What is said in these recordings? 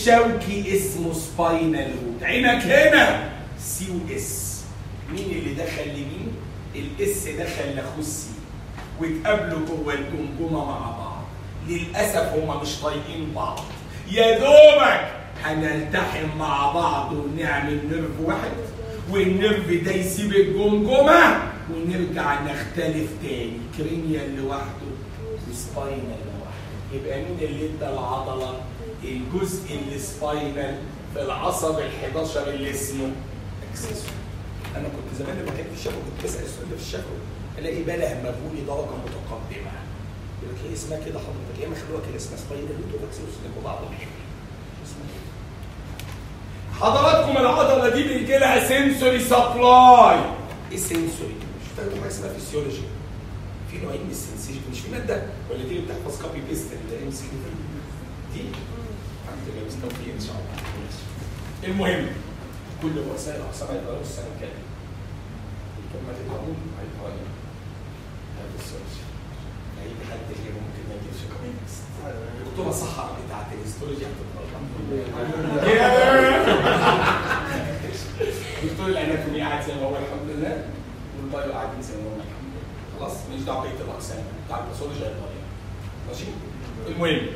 الشوكي اسمه سباينال روت عينك هنا سي واس مين اللي دخل لمين الاس دخل لاخوه السي واتقابلوا جوه الجمجمه مع بعض للاسف هما مش طايقين بعض يا دوبك هنلتحم مع بعض ونعمل نيرف واحد والنيرف ده يسيب الجمجمه ونرجع نختلف تاني كرينيال لوحده وسباينال لوحده يبقى مين اللي ادى العضله الجزء السباينال في العصب ال11 اللي اسمه اكسسور انا كنت زمان لما كنت في الشفوي كنت بسال السؤال ده في الشفوي الاقي بلا مجهولي درجه متقدمه يقول لك هي اسمها كده حضرتك هي مخلوقه كده اسمها سباينال روت واكسسور جنب بعض اسمها كده حضراتكم العضله دي بيجي لها سنسوري سبلاي ايه سنسوري؟ مش فاهم حاجه اسمها فيسيولوجي في نوعين من السنسيشن مش في ماده ولا دي اللي بتحفظ كوبي بيست اللي ام سي دي الحمد لله مستوفي ان شاء الله المهم كل رؤساء الاقسام هيتغيروا السنه الجايه ثم القانون هيتغير هذا السيرش هيجي حد اللي ممكن ما يجيبش كوبي بيست الدكتوره صحراء بتاعت الهيستولوجي هتتغير دكتور الاناتومي قاعد زي ما هو الحمد لله والبايو قاعدين زي ما هم الحمد لله خلاص ماليش دعوه بقيه الاقسام بتاع الباثولوجي هيتغير ماشي المهم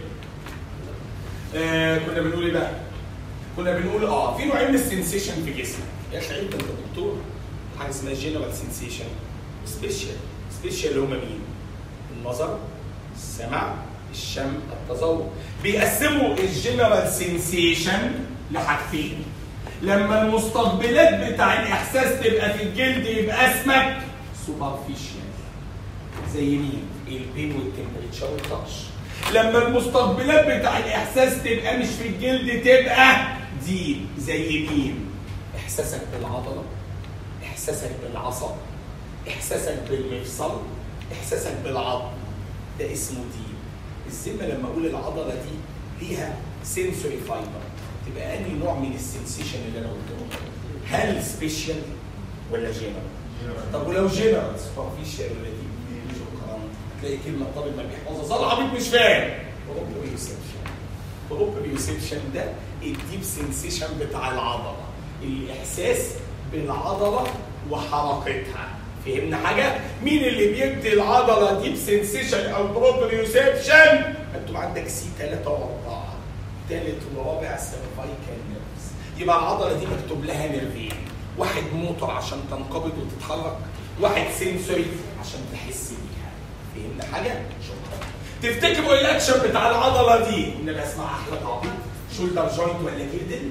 آه كنا بنقول ايه بقى؟ كنا بنقول اه في نوعين من السنسيشن في جسمك يا اخي انت انت دكتور حاجه اسمها جنرال سنسيشن سبيشال سبيشال اللي هم مين؟ النظر السمع الشم التذوق بيقسموا الجنرال سنسيشن لحاجتين لما المستقبلات بتاع الاحساس تبقى في الجلد يبقى اسمك سوبرفيشال زي مين؟ البين والتمبريتشر والتاتش لما المستقبلات بتاع الاحساس تبقى مش في الجلد تبقى ديب زي مين؟ احساسك بالعضله احساسك بالعصب احساسك بالمفصل احساسك بالعظم ده اسمه ديب الذمه لما اقول العضله دي ليها سنسوري فايبر تبقى انهي نوع من السنسيشن اللي انا قلته هل سبيشال ولا جنرال طب ولو جنرال سوبرفيشال ولا دي شكرا تلاقي كلمه طالب ما بيحفظها صار العبيط مش فاهم بروبريوسبشن بروبريوسبشن ده الديب سنسيشن بتاع العضله الاحساس بالعضله وحركتها فهمنا حاجه مين اللي بيدي العضله ديب سنسيشن او بروبريوسبشن مكتوب عندك سي 3 و4 ثالث ورابع سيرفايكال نيرفز يبقى العضله دي مكتوب لها نيرفين واحد موتور عشان تنقبض وتتحرك واحد سنسوري عشان تحس بيها فهمنا حاجه شكرا تفتكروا الاكشن بتاع العضله دي ان انا اسمع احلى تعبيط شولدر جوينت ولا جردل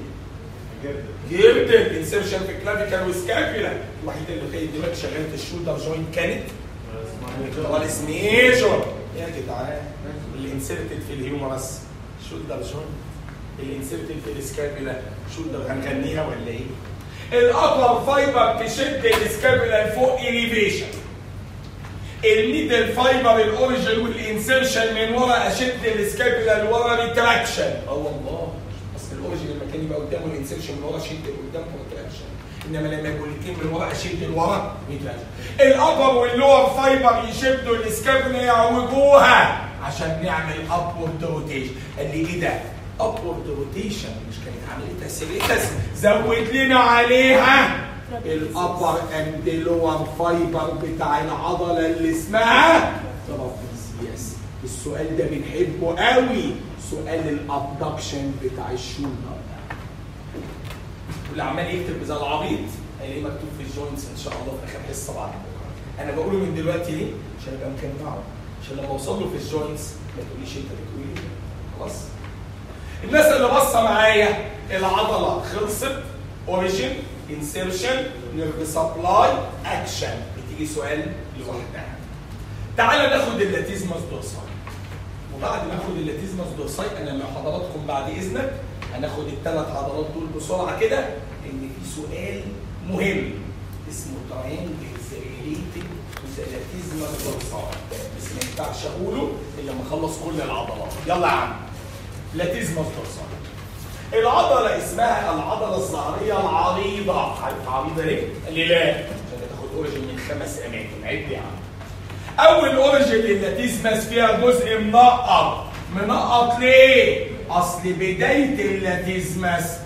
جردل انسرشن في كلافيكال وسكابيلا الوحيده اللي كانت دماغ شغاله الشولدر جوينت كانت خالص ميجور يا جدعان اللي انسرتد في الهيومرس شولدر جوينت اللي انسرتد في السكابيلا شولدر هنغنيها ولا ايه؟ الابر فايبر تشد السكابيلا لفوق اليفيشن الميدل فايبر الاوريجن والانسرشن من ورا اشد السكابيلا لورا ريتراكشن اه والله اصل الاوريجن المكان يبقى قدامه الانسرشن من ورا شد قدام ريتراكشن انما لما يكون الاثنين من ورا اشد لورا ريتراكشن الابر واللور فايبر يشدوا السكابيلا يعوجوها عشان نعمل ابورد روتيشن قال لي ايه ده؟ ابورد روتيشن مش كانت عمليه سيريتس زود لنا عليها الابر اند لور فايبر بتاع العضله اللي اسمها ترابيزيوس السؤال ده بنحبه قوي سؤال الابدكشن بتاع الشولدر واللي عمال يكتب زي العبيط هيلاقيه مكتوب في الجوينتس ان شاء الله في اخر حصه بعد بكره انا بقوله من دلوقتي ليه؟ عشان ابقى مكمعه عشان لما اوصل له في الجوينتس ما تقوليش انت بتقول ايه خلاص الناس اللي باصه معايا العضله خلصت اوريجين انسيرشن نيرف سبلاي اكشن بتيجي سؤال لوحدها تعال ناخد اللاتيزماس دورساي وبعد ما اخد اللاتيزماس دورساي انا مع حضراتكم بعد اذنك هناخد الثلاث عضلات دول بسرعه كده ان في سؤال مهم اسمه تراينجلز ريليتد تو اللاتيزماس دورساي بس ما ينفعش اقوله الا لما اخلص كل العضلات يلا يا عم لاتيزماس دورساي العضلة اسمها العضلة الظهرية العريضة عارف عريضة ليه؟ قال لي لا عشان تاخد اوريجن من خمس اماكن عد يا عم اول اوريجن للاتيزماس فيها جزء منقط منقط ليه؟ اصل بدايه اللاتيزمس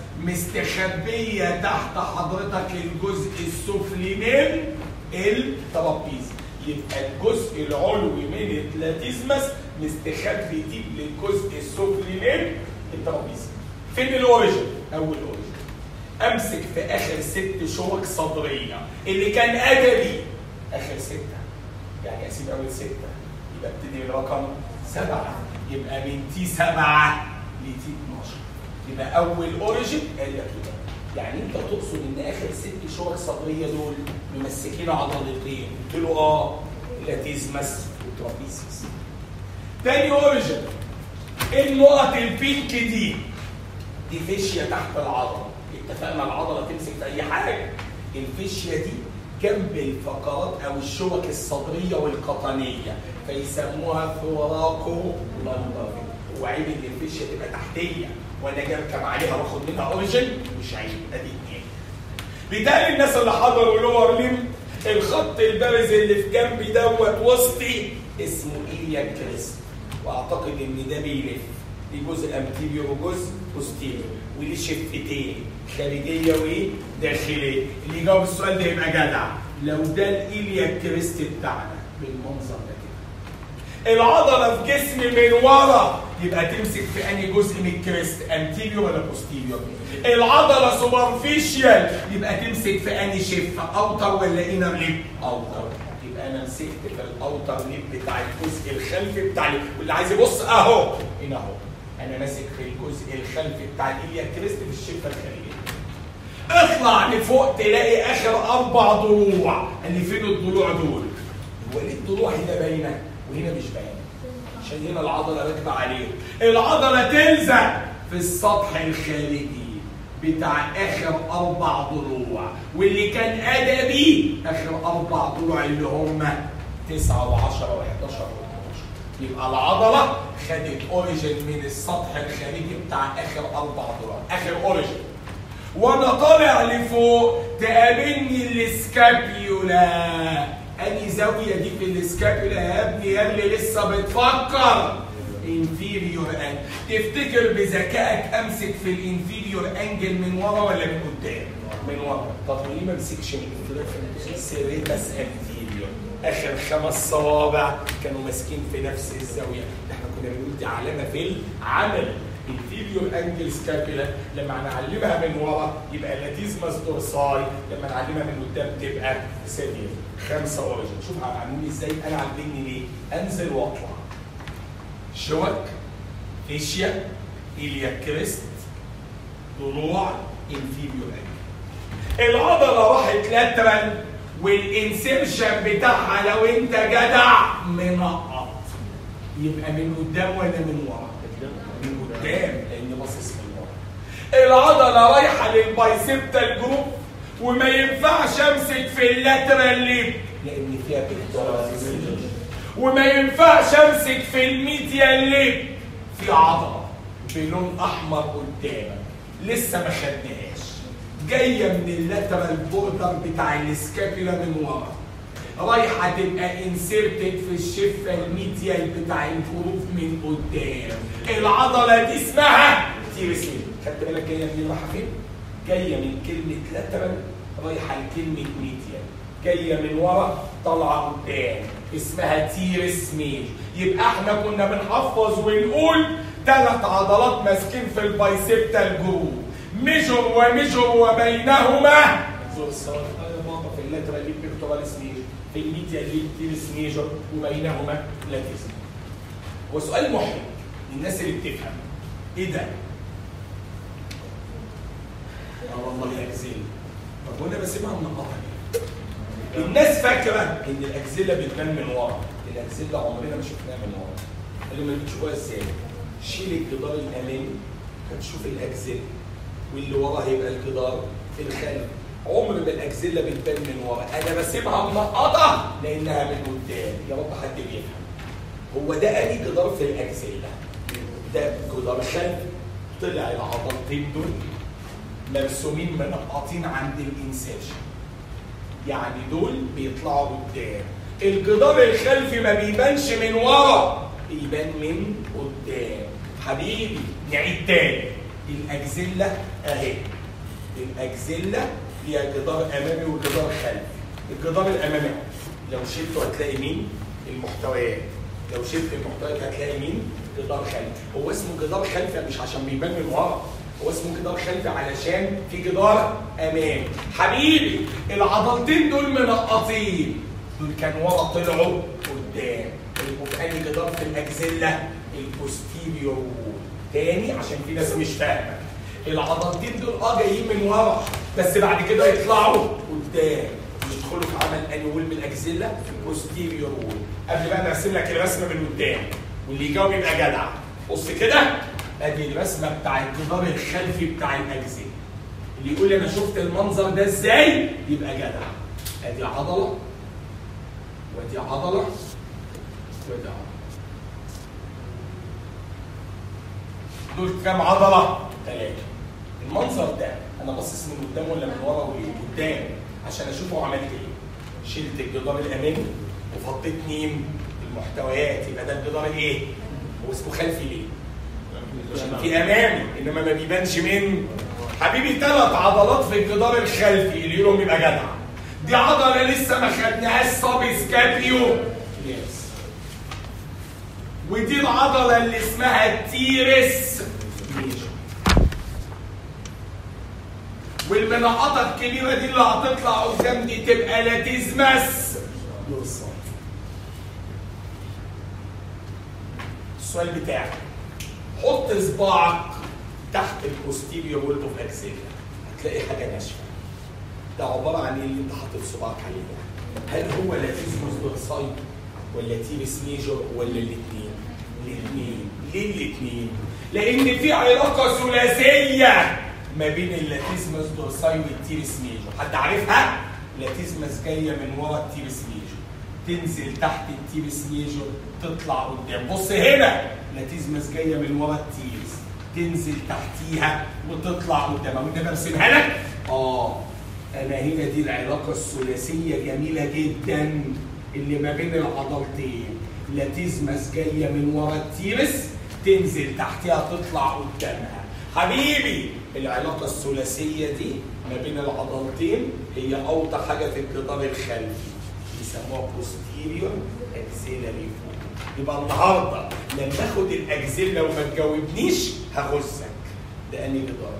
مستخبيه تحت حضرتك الجزء السفلي من الترابيز يبقى الجزء العلوي من اللاتيزمس مستخبي دي للجزء السفلي من الترابيز فين الاوريجن؟ اول اوريجن امسك في اخر ست شوك صدريه اللي كان ادبي اخر سته يعني اسيب اول سته يبقى ابتدي من رقم سبعه يبقى من تي سبعه لتي 12 يبقى اول اوريجن قال لك كده يعني انت تقصد ان اخر ست شوك صدريه دول ممسكين عضلتين قلت له اه لاتيزمس وترابيسيس تاني اوريجن النقط البينك دي دي فيشيا تحت العضله اتفقنا العضله تمسك في اي حاجه الفيشيا دي جنب الفقرات او الشوك الصدريه والقطنيه فيسموها ثوراكو لندر وعيب ان الفيشيا تبقى تحتيه وانا جاي اركب عليها واخد منها اوريجن مش عيب ادي اتنين بالتالي الناس اللي حضروا لور ليم الخط البارز اللي في جنبي دوت وسطي اسمه ايليا كريست واعتقد ان ده بيلف ليه جزء امتيريور وجزء بوستيريور وليه شفتين خارجيه وايه؟ داخليه اللي يجاوب السؤال ده يبقى جدع لو ده الايليا كريست بتاعنا بالمنظر ده كده العضله في جسمي من ورا يبقى تمسك في انهي جزء من الكريست انتيريور ولا بوستيريور العضله سوبرفيشال يبقى تمسك في انهي شفه اوتر ولا انر ليب اوتر يبقى انا مسكت في الاوتر ليب بتاع الجزء الخلفي بتاع ال- واللي عايز يبص اهو هنا اهو انا ماسك في الجزء الخلفي بتاع الايليا كريست في الشفه الخارجيه اطلع لفوق تلاقي اخر اربع ضلوع اللي فين الضلوع دول هو ليه الضلوع هنا باينه وهنا مش باينه عشان هنا العضله راكبه عليه العضله تلزق في السطح الخارجي بتاع اخر اربع ضلوع واللي كان ادبي اخر اربع ضلوع اللي هم 9 و10 و11 و12 يبقى العضله خدت اوريجن من السطح الخارجي بتاع اخر اربع ضلوع اخر اوريجن وانا طالع لفوق تقابلني الاسكابيولا اني زاويه دي في الاسكابيولا يا ابني يا اللي لسه بتفكر انفيريور انجل تفتكر بذكائك امسك في الانفيريور انجل من ورا ولا من قدام؟ من ورا طب وليه ما امسكش من سيريتاس انفيريور اخر خمس صوابع كانوا ماسكين في نفس الزاويه احنا كنا بنقول دي علامه في العمل انفيريور انجل سكابيلا لما نعلمها من ورا يبقى لاتيزماس دورساي لما نعلمها من قدام تبقى سيفير خمسه اوريجن شوف عاملين ازاي انا عامليني ليه انزل واطلع شوك فيشيا إليا كريست ضلوع انفيريور انجل العضله راحت لاترال والانسيرشن بتاعها لو انت جدع منقط يبقى من قدام ولا من ورا؟ من قدام لان باصص من ورا العضله رايحه للبايسبتال جروب وما ينفعش امسك في اللاترال ليب لان فيها بيكتورال وما ينفعش امسك في الميديال ليب في عضله بلون احمر قدامك لسه ما خدناهاش جايه من اللاترال بوردر بتاع السكابيولا من ورا رايحه تبقى انسيرتد في الشفه الميديال بتاع الجروف من قدام العضله دي اسمها تيرسين خدت بالك جايه منين رايحه فين؟ جايه من كلمه لاترال رايحه لكلمه ميديال جايه من ورا طالعه قدام اسمها تيرس ميل يبقى احنا كنا بنحفظ ونقول ثلاث عضلات ماسكين في البايسبتال جروب ميجور وميجور وبينهما زورسال في اللاترال ليب بيكتوراليس ميجور في الميديا ليب تيرس ميجور وبينهما لاتيس هو سؤال محرج للناس اللي بتفهم ايه ده؟ اه والله الاكزيلا طب وانا بسيبها منقطه ليه؟ الناس فاكره ان الاكزيلا بتبان من ورا الاكزيلا عمرنا ما شفناها من ورا اللي ما بتشوفوها ازاي شيل الجدار الامامي هتشوف الاكزيلا واللي ورا هيبقى الجدار الخلفي عمر ما الاكزيلا بتبان من ورا انا بسيبها منقطه لانها من قدام يا رب حد بيفهم هو ده انهي جدار في الاكزيلا ده جدار خلفي طلع العضلتين دول مرسومين منقطين عند الانسيرشن يعني دول بيطلعوا قدام الجدار الخلفي ما بيبانش من ورا بيبان من قدام حبيبي نعيد تاني الاجزله اهي الاجزله هي جدار امامي وجدار خلفي الجدار الامامي لو شلته هتلاقي مين المحتويات لو شلت المحتويات هتلاقي مين جدار خلفي هو اسمه جدار خلفي مش عشان بيبان من ورا هو اسمه جدار خلفي علشان في جدار امامي حبيبي العضلتين دول منقطين دول كانوا ورا طلعوا قدام يبقوا في انهي جدار في الاجزله البوستيريور وول تاني عشان في ناس مش فاهمه العضلتين دول اه جايين من ورا بس بعد كده يطلعوا قدام يدخلوا في عمل اني وول من الاجزله في البوستيريور وول قبل بقى نرسم لك الرسمه من قدام واللي يجاوب يبقى جدع بص كده ادي الرسمه بتاع الجدار الخلفي بتاع الاجزله اللي يقول لي انا شفت المنظر ده ازاي يبقى جدع ادي عضله وادي عضله وادي عضله دول كام عضله؟ ثلاثه المنظر ده انا باصص من قدام ولا من ورا وقدام عشان اشوفه عملت ايه شلت الجدار الامامي وفضيت مين؟ المحتويات يبقى ده الجدار الايه؟ هو اسمه خلفي ليه؟ عشان في امامي انما ما بيبانش من حبيبي ثلاث عضلات في الجدار الخلفي اللي يقولهم يبقى جدع دي عضله لسه ما خدناهاش سابي سكابيو يس ودي العضله اللي اسمها التيرس ميجر والمنقطه الكبيره دي اللي هتطلع قدام دي تبقى لاتيزمس يوصل السؤال بتاعك حط صباعك تحت البوستيريور وول اوف اكسيلا هتلاقي حاجه ناشفه ده عباره عن ايه اللي انت حاطط صباعك عليه ده هل هو لاتيزموس دورساي ولا تيرس ميجور ولا الاثنين الاثنين ليه الاثنين لان في علاقه ثلاثيه ما بين اللاتيزموس دورساي والتيرس ميجور حد عارفها لاتيزموس جايه من ورا التيرس ميجور تنزل تحت التيرس ميجور تطلع قدام بص هنا لاتيزمس جايه من ورا التيرس تنزل تحتيها وتطلع قدام وانت برسمها لك اه انا هنا دي العلاقه الثلاثيه جميله جدا اللي ما بين العضلتين لاتيزمس جايه من ورا التيرس تنزل تحتها تطلع قدامها حبيبي العلاقه الثلاثيه دي ما بين العضلتين هي اوضح حاجه في الجدار الخلفي بيسموها posterior axillary fold يبقى النهارده لما اخد الاجزله وما تجاوبنيش هغزك ده انهي جدار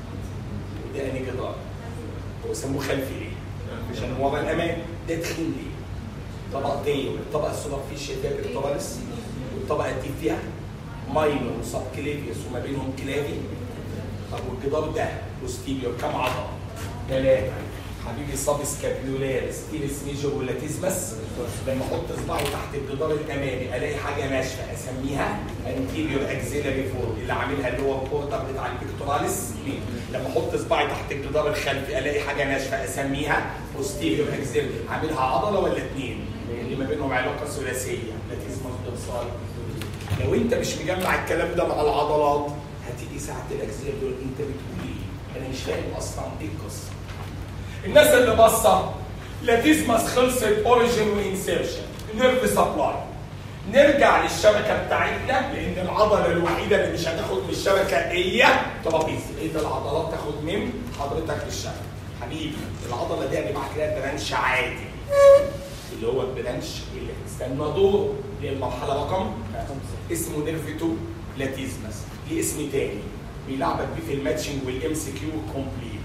وده انهي جدار هو سموه خلفي ليه؟ عشان ورا الامام ده تخين ليه؟ طبقتين الطبقه السوبرفيشال فيها بيكتوراليس والطبقه دي فيها ماينور وسب كليفيوس وما بينهم كلافي طب والجدار ده بوستيريور كام عضله؟ ثلاثه حبيبي سب سكابيولاريس تيرس ميجور ولاتيزمس لما احط صباعي تحت الجدار الامامي الاقي حاجه ناشفه اسميها انتيريور اكسيلاري فورد اللي عاملها اللي هو الكورتر بتاع البيكتوراليس لما احط صباعي تحت الجدار الخلفي الاقي حاجه ناشفه اسميها بوستيريور اكسيلاري عاملها عضله ولا اثنين اللي ما بينهم علاقه ثلاثيه لاتيزمس دورسال لو انت مش مجمع الكلام ده مع العضلات هتيجي ساعه الاكسيلاري دول انت بتقول ايه؟ انا مش فاهم اصلا ايه القصه الناس اللي باصه لاتيزماس خلصت اوريجين وانسيرشن نيرف سبلاي نرجع للشبكه بتاعتنا لان العضله الوحيده اللي مش هتاخد من الشبكه هي ترابيزي ايه العضلات تاخد من حضرتك للشبكه حبيبي العضله دي هنبعت لها برانش عادي اللي هو البرانش اللي استنى دور للمرحله رقم اسمه نيرف 2 لاتيزماس ليه اسم تاني بيلعبك بيه في الماتشنج والام سي كيو كومبليت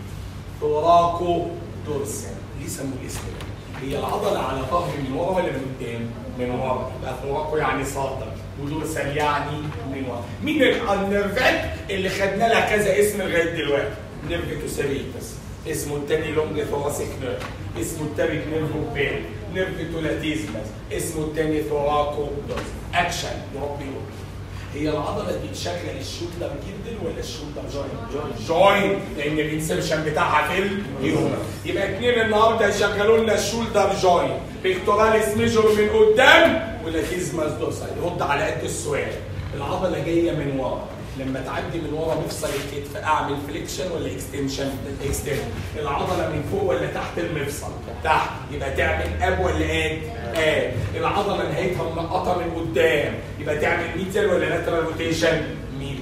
توراكو دورسال ليه سموه الاسم ده؟ هي العضله على ظهر من ورا ولا من قدام؟ من ورا يبقى توراكو يعني صادر ودورسال يعني من ورا مين النيرفات اللي خدنا لها كذا اسم لغايه دلوقتي؟ نيرف توسيريتس اسمه الثاني لونج ثوراسيك نيرف اسمه الثالث نيرف بين نيرف تولاتيزمس اسمه الثاني ثوراكو دورسال اكشن يربي يربي هي العضله دي شكل الشولدر جدا ولا الشولدر جوين؟ جوين لان الانسرشن بتاعها في الهيومن يبقى اثنين النهارده يشغلوا لنا الشولدر جوين بيكتوراليس ميجور من قدام ولاتيزماس دورسال يرد على قد السؤال العضله جايه من ورا لما تعدي من ورا مفصل الكتف اعمل فليكشن ولا اكستنشن؟ اكستنشن العضله من فوق ولا تحت المفصل؟ تحت يبقى تعمل اب ولا اد؟ اد العضله نهايتها منقطه من قدام يبقى تعمل ميتال ولا لاترال روتيشن؟ ميتال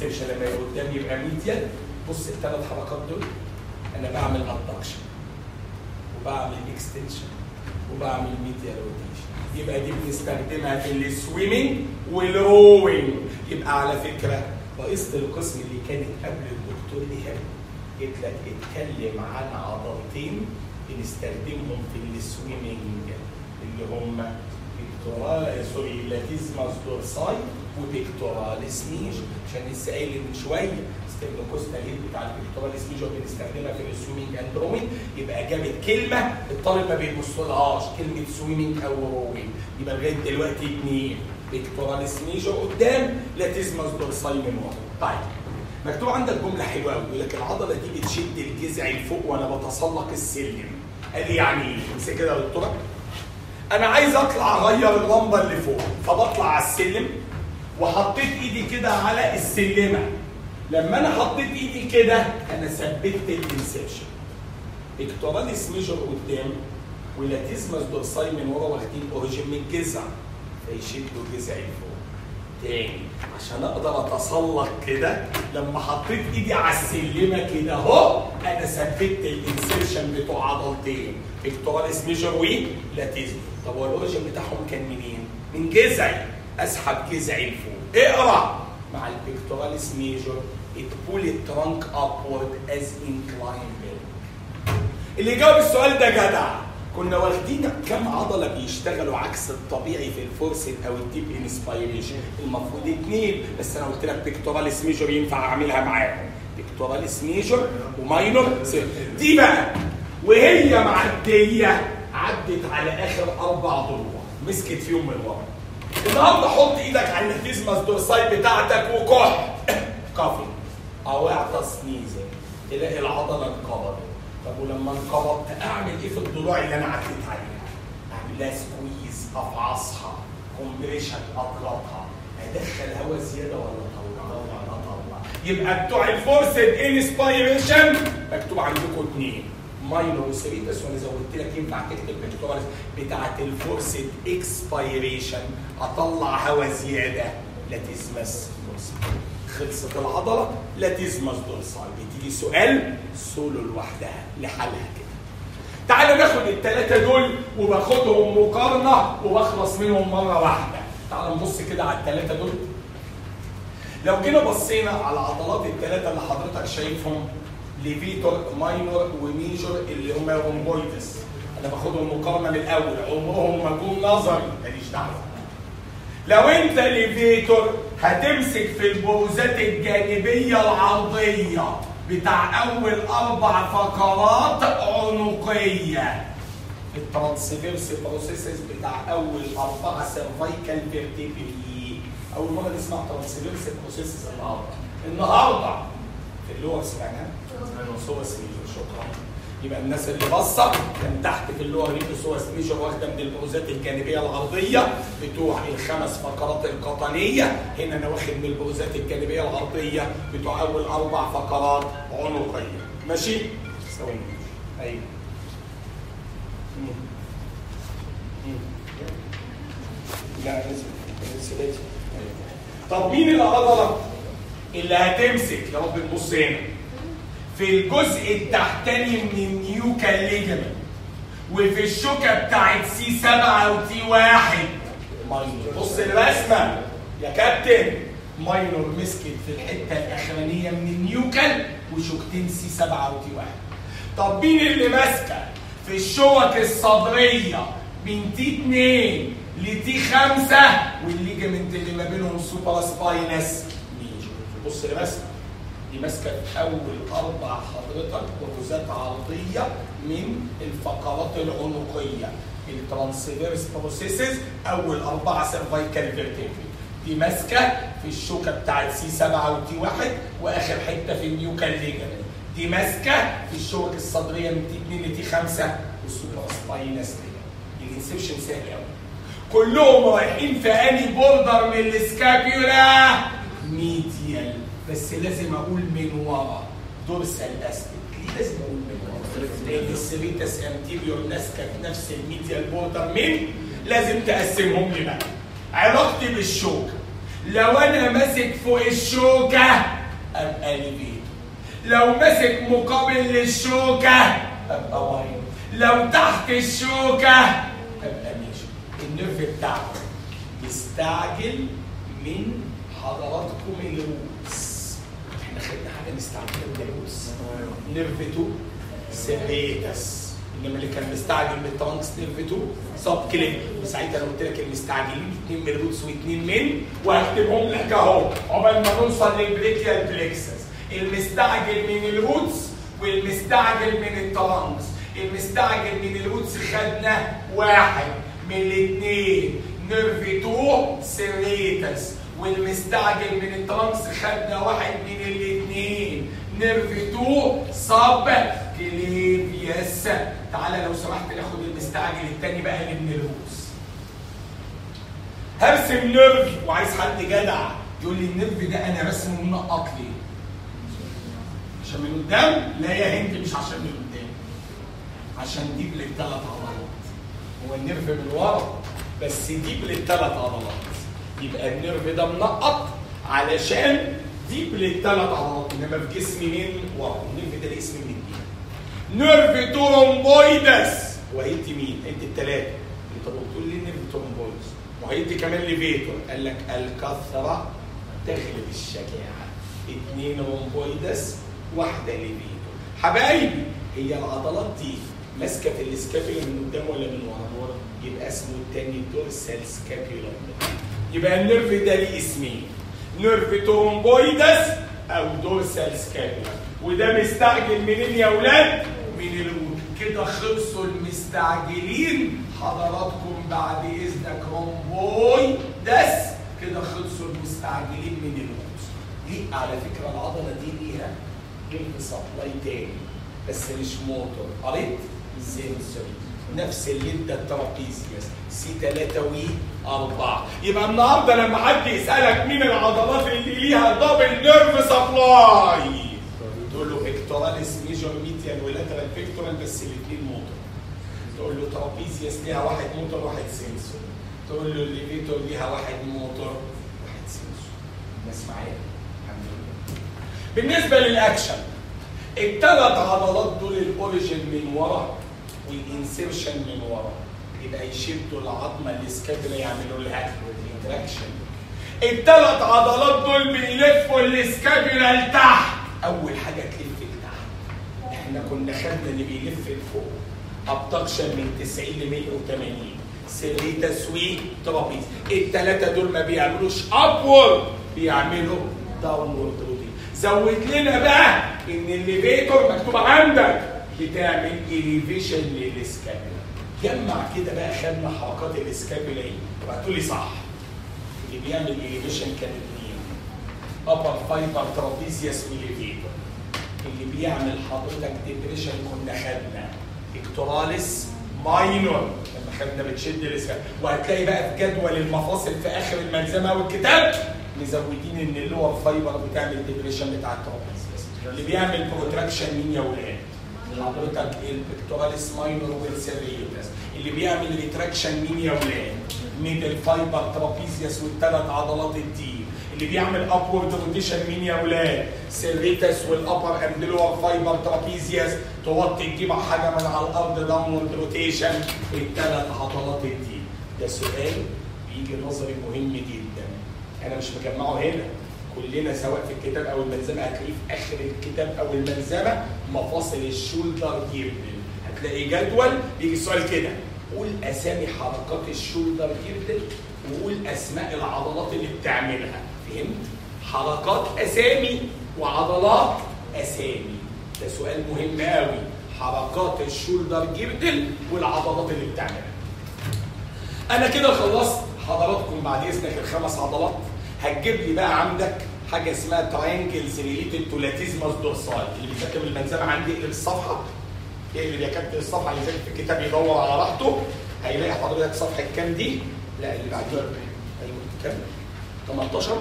الانسبشن لما يبقى قدام يبقى ميديال بص الثلاث حركات دول انا بعمل ادكشن وبعمل اكستنشن وبعمل ميديال روتيشن يبقى دي بنستخدمها في السويمنج والروينج يبقى على فكره رئيسة القسم اللي كانت قبل الدكتور ايهاب قلت لك اتكلم عن عضلتين بنستخدمهم في السويمنج اللي هم بيكتورال سوري لاتيزماس دورساي وبيكتوراليس ميج عشان لسه قايل من شويه ستيبلوكوستا هيد بتاع البيكتوراليس ميج بنستخدمها في السويمنج اند روينج يبقى جابت كلمه الطالب ما بيبصلهاش كلمه سويمنج او روينج يبقى لغايه دلوقتي اثنين بيكتوراليس ميجر قدام لاتيزماس دورساي من ورا طيب مكتوب عندك جمله حلوه قوي يقول لك العضله دي بتشد الجذع لفوق وانا بتسلق السلم قال لي يعني ايه؟ امسك كده يا دكتوره انا عايز اطلع اغير اللمبه اللي فوق فبطلع على السلم وحطيت ايدي كده على السلمه لما انا حطيت ايدي كده انا ثبت الانسبشن اكتوراليس ميجر قدام ولاتيزماس دورساي من ورا واخدين اوريجين من الجذع فيشدوا جذعي لفوق تاني عشان اقدر اتسلق كده لما حطيت ايدي على السلمه كده اهو انا ثبت الانسرشن بتوع عضلتين اكتوراليس ميجر ولاتيزم طب هو الاوريجين بتاعهم كان منين؟ من جذعي اسحب جذعي لفوق اقرا مع البيكتوراليس ميجر it pull it trunk upward as inclined belly اللي جاوب السؤال ده جدع كنا واخدين كم عضله بيشتغلوا عكس الطبيعي في الفورسد او الديب انسبيريشن المفروض اثنين بس انا قلت لك بيكتوراليس ميجر ينفع اعملها معاهم بيكتوراليس ميجر وماينور دي بقى وهي معديه عدت على اخر اربع ضلوع مسكت فيهم من ورا النهارده حط ايدك على النتيزماس دورساي بتاعتك وكح كافي او اعطى سنيزنج تلاقي العضله انقبضت طب ولما انقبضت اعمل ايه في الضلوع اللي انا عديت عليها؟ اعمل لها سكويز افعصها كومبريشن اضغطها ادخل هواء زياده ولا اطلع؟ اطلع يبقى بتوع الفورسد انسبيريشن مكتوب عندكم اثنين ماينور وسيريتس وانا زودت لك ينفع تكتب بكتوراليس بتاعت الفورسد اكسبيريشن اطلع هواء زياده لاتيزماس خلصت العضله لاتيزماس دورسال بتيجي سؤال سولو لوحدها لحالها كده تعالوا ناخد الثلاثه دول وباخدهم مقارنه وبخلص منهم مره واحده تعالوا نبص كده على الثلاثه دول لو جينا بصينا على عضلات الثلاثه اللي حضرتك شايفهم ليفيتور ماينور وميجور اللي هم رومبويدس انا باخدهم مقارنه من الاول عمرهم ما جم نظري ماليش دعوه لو انت ليفيتور هتمسك في البروزات الجانبيه العرضيه بتاع اول اربع فقرات عنقيه الترانسفيرس بروسيسز بتاع اول اربعه سيرفايكال فيرتيبري اول مره نسمع ترانسفيرس بروسيسز النهارده النهارده في اللور سمعناها سوس ميجر شكرا يبقى الناس اللي باصه كان تحت في اللور ريبوسوس ميجر واخده من البروزات الجانبيه العرضيه بتوع الخمس فقرات القطنيه هنا انا واخد من البروزات الجانبيه العرضيه بتوع اول اربع فقرات عنقيه ماشي؟ ثواني ايوه مم. مم. لا نزل نزل نزل. طب مين العضله اللي هتمسك يا رب تبص هنا في الجزء التحتاني من النيوكال ليجمنت وفي الشوكه بتاعت سي 7 وتي 1 ماينور بص الرسمه يا كابتن ماينور مسكت في الحته الاخرانيه من النيوكال وشوكتين سي 7 وتي 1 طب مين اللي ماسكه في الشوك الصدريه من تي 2 لتي 5 والليجمنت اللي ما بينهم سوبر سباينس ميجور بص الرسمه دي ماسكه في اول اربع حضرتك بروزات عرضيه من الفقرات العنقيه الترانسفيرس بروسيسز اول اربعه سيرفايكال فيرتيبري دي ماسكه في الشوكه بتاعت سي 7 وتي 1 واخر حته في النيوكال ليجمنت دي ماسكه في الشوك الصدريه من تي 2 لتي 5 والسوبر سباينس الانسبشن سهل قوي كلهم رايحين في اني بوردر من السكابيولا ميديال بس لازم اقول من ورا دورسال استيك ليه لازم اقول من ورا؟ لان السيريتس انتيريور ماسكه في نفس الميديال بوردر من لازم تقسمهم لي بقى علاقتي بالشوكه لو انا ماسك فوق الشوكه ابقى ليفيتو لو ماسك مقابل للشوكه ابقى واين لو تحت الشوكه ابقى ماشي النيرف بتاعه مستعجل من حضراتكم الروس احنا خدنا حاجه مستعجله من الروس نيرف 2 سيريتس انما اللي كان مستعجل من الترانكس نيرف 2 سب كليك وساعتها انا قلت لك المستعجلين اثنين من الروتس واثنين من وهكتبهم لك اهو عقبال ما نوصل للبريكيال بليكسس المستعجل من الروتس والمستعجل من الترانكس المستعجل من الروتس خدنا واحد من الاثنين نيرف 2 سيريتس والمستعجل من الترانكس خدنا واحد من الاثنين نيرف 2 صب كليفيس تعالى لو سمحت ناخد المستعجل الثاني بقى اللي من الروس هرسم نيرف وعايز حد جدع يقول لي النيرف ده انا رسمه منقط ليه؟ عشان من قدام؟ لا يا هند مش عشان من قدام عشان ديب للثلاث عضلات هو النيرف من ورا بس ديب للثلاث عضلات يبقى النيرف ده منقط علشان ديب للثلاث عضلات انما في جسمي من ورا النيرف ده ليه اسم من دي نيرف ترومبويدس وهيدي مين؟ انت الثلاثه انت بتقول لي نيرف ترومبويدس وهيدي كمان ليفيتور قال لك الكثره تغلب الشجاعه اثنين رومبويدس واحده ليفيتور حبايبي هي العضلات دي ماسكه في السكابيولا من قدام ولا من ورا؟ يبقى اسمه الثاني دورسال سكابيولا يبقى النيرف ده ليه اسمين نيرف ترومبويدس او دورسال سكابيولا وده مستعجل منين يا اولاد؟ من الروت كده خلصوا المستعجلين حضراتكم بعد اذنك رومبويدس كده خلصوا المستعجلين من الروت دي على فكره العضله دي ليها نيرف سبلاي تاني بس مش موتور قريت؟ سنسوري نفس اللي ادى الترابيزيوس سي 3 وي 4 يبقى النهارده لما حد يسالك مين العضلات اللي ليها دبل نيرف سبلاي تقول له فيكتوراليس ميجور ميديان ولاترال فيكتورال بس الاثنين موتور تقول له ترابيزيوس ليها واحد موتور واحد سنسور تقول له الليفيتور ليها واحد موتور واحد سنسور الناس معايا الحمد لله بالنسبه للاكشن الثلاث عضلات دول الاوريجن من ورا والانسيرشن من ورا يبقى يشدوا العظمه السكابولا يعملوا لها ريتراكشن الثلاث عضلات دول بيلفوا السكابولا لتحت اول حاجه تلف لتحت احنا كنا خدنا اللي بيلف لفوق ابدكشن من 90 ل 180 سري تسويق ترابيز الثلاثه دول ما بيعملوش ابورد بيعملوا داونورد روتين زود لنا بقى ان الليفيتور مكتوب عندك بتعمل اليفيشن للسكابولا جمع كده بقى خدنا حركات السكابولا ايه هتقول لي صح اللي بيعمل اليفيشن كان اثنين ابر فايبر ترابيزيوس والليفيتور اللي بيعمل حضرتك ديبريشن كنا خدنا اكتوراليس ماينور لما خدنا بتشد الاسكابولا وهتلاقي بقى في جدول المفاصل في اخر الملزمه والكتاب مزودين ان اللور فايبر بتعمل ديبريشن بتاع الترابيزيوس اللي بيعمل بروتراكشن مين يا ولاد؟ حضرتك البكتوراليس ماينور والسيريوس اللي بيعمل ريتراكشن مين يا ولاد؟ ميدل فايبر ترابيزيوس والثلاث عضلات الدين اللي بيعمل ابورد روتيشن مين يا ولاد؟ سيريتس والابر اند لور فايبر ترابيزيوس توطي تجيب حاجه من على الارض داونورد روتيشن الثلاث عضلات الدين ده سؤال بيجي نظري مهم جدا انا مش مجمعه هنا كلنا سواء في الكتاب او الملزمه هتلاقيه في اخر الكتاب او الملزمه مفاصل الشولدر جيردل هتلاقي جدول بيجي السؤال كده قول اسامي حركات الشولدر جيردل وقول اسماء العضلات اللي بتعملها فهمت؟ حركات اسامي وعضلات اسامي ده سؤال مهم قوي حركات الشولدر جيردل والعضلات اللي بتعملها انا كده خلصت حضراتكم بعد اذنك الخمس عضلات هتجيب لي بقى عندك حاجه اسمها تراينجلز ريليتد تو لاتيزماس دورسال اللي بيذاكر الملزمه عندي اقلب الصفحه اللي بيكتب الصفحه اللي ذاكر في الكتاب يدور على راحته هيلاقي حضرتك صفحه كام دي؟ لا اللي بعديها ايوه كام؟ 18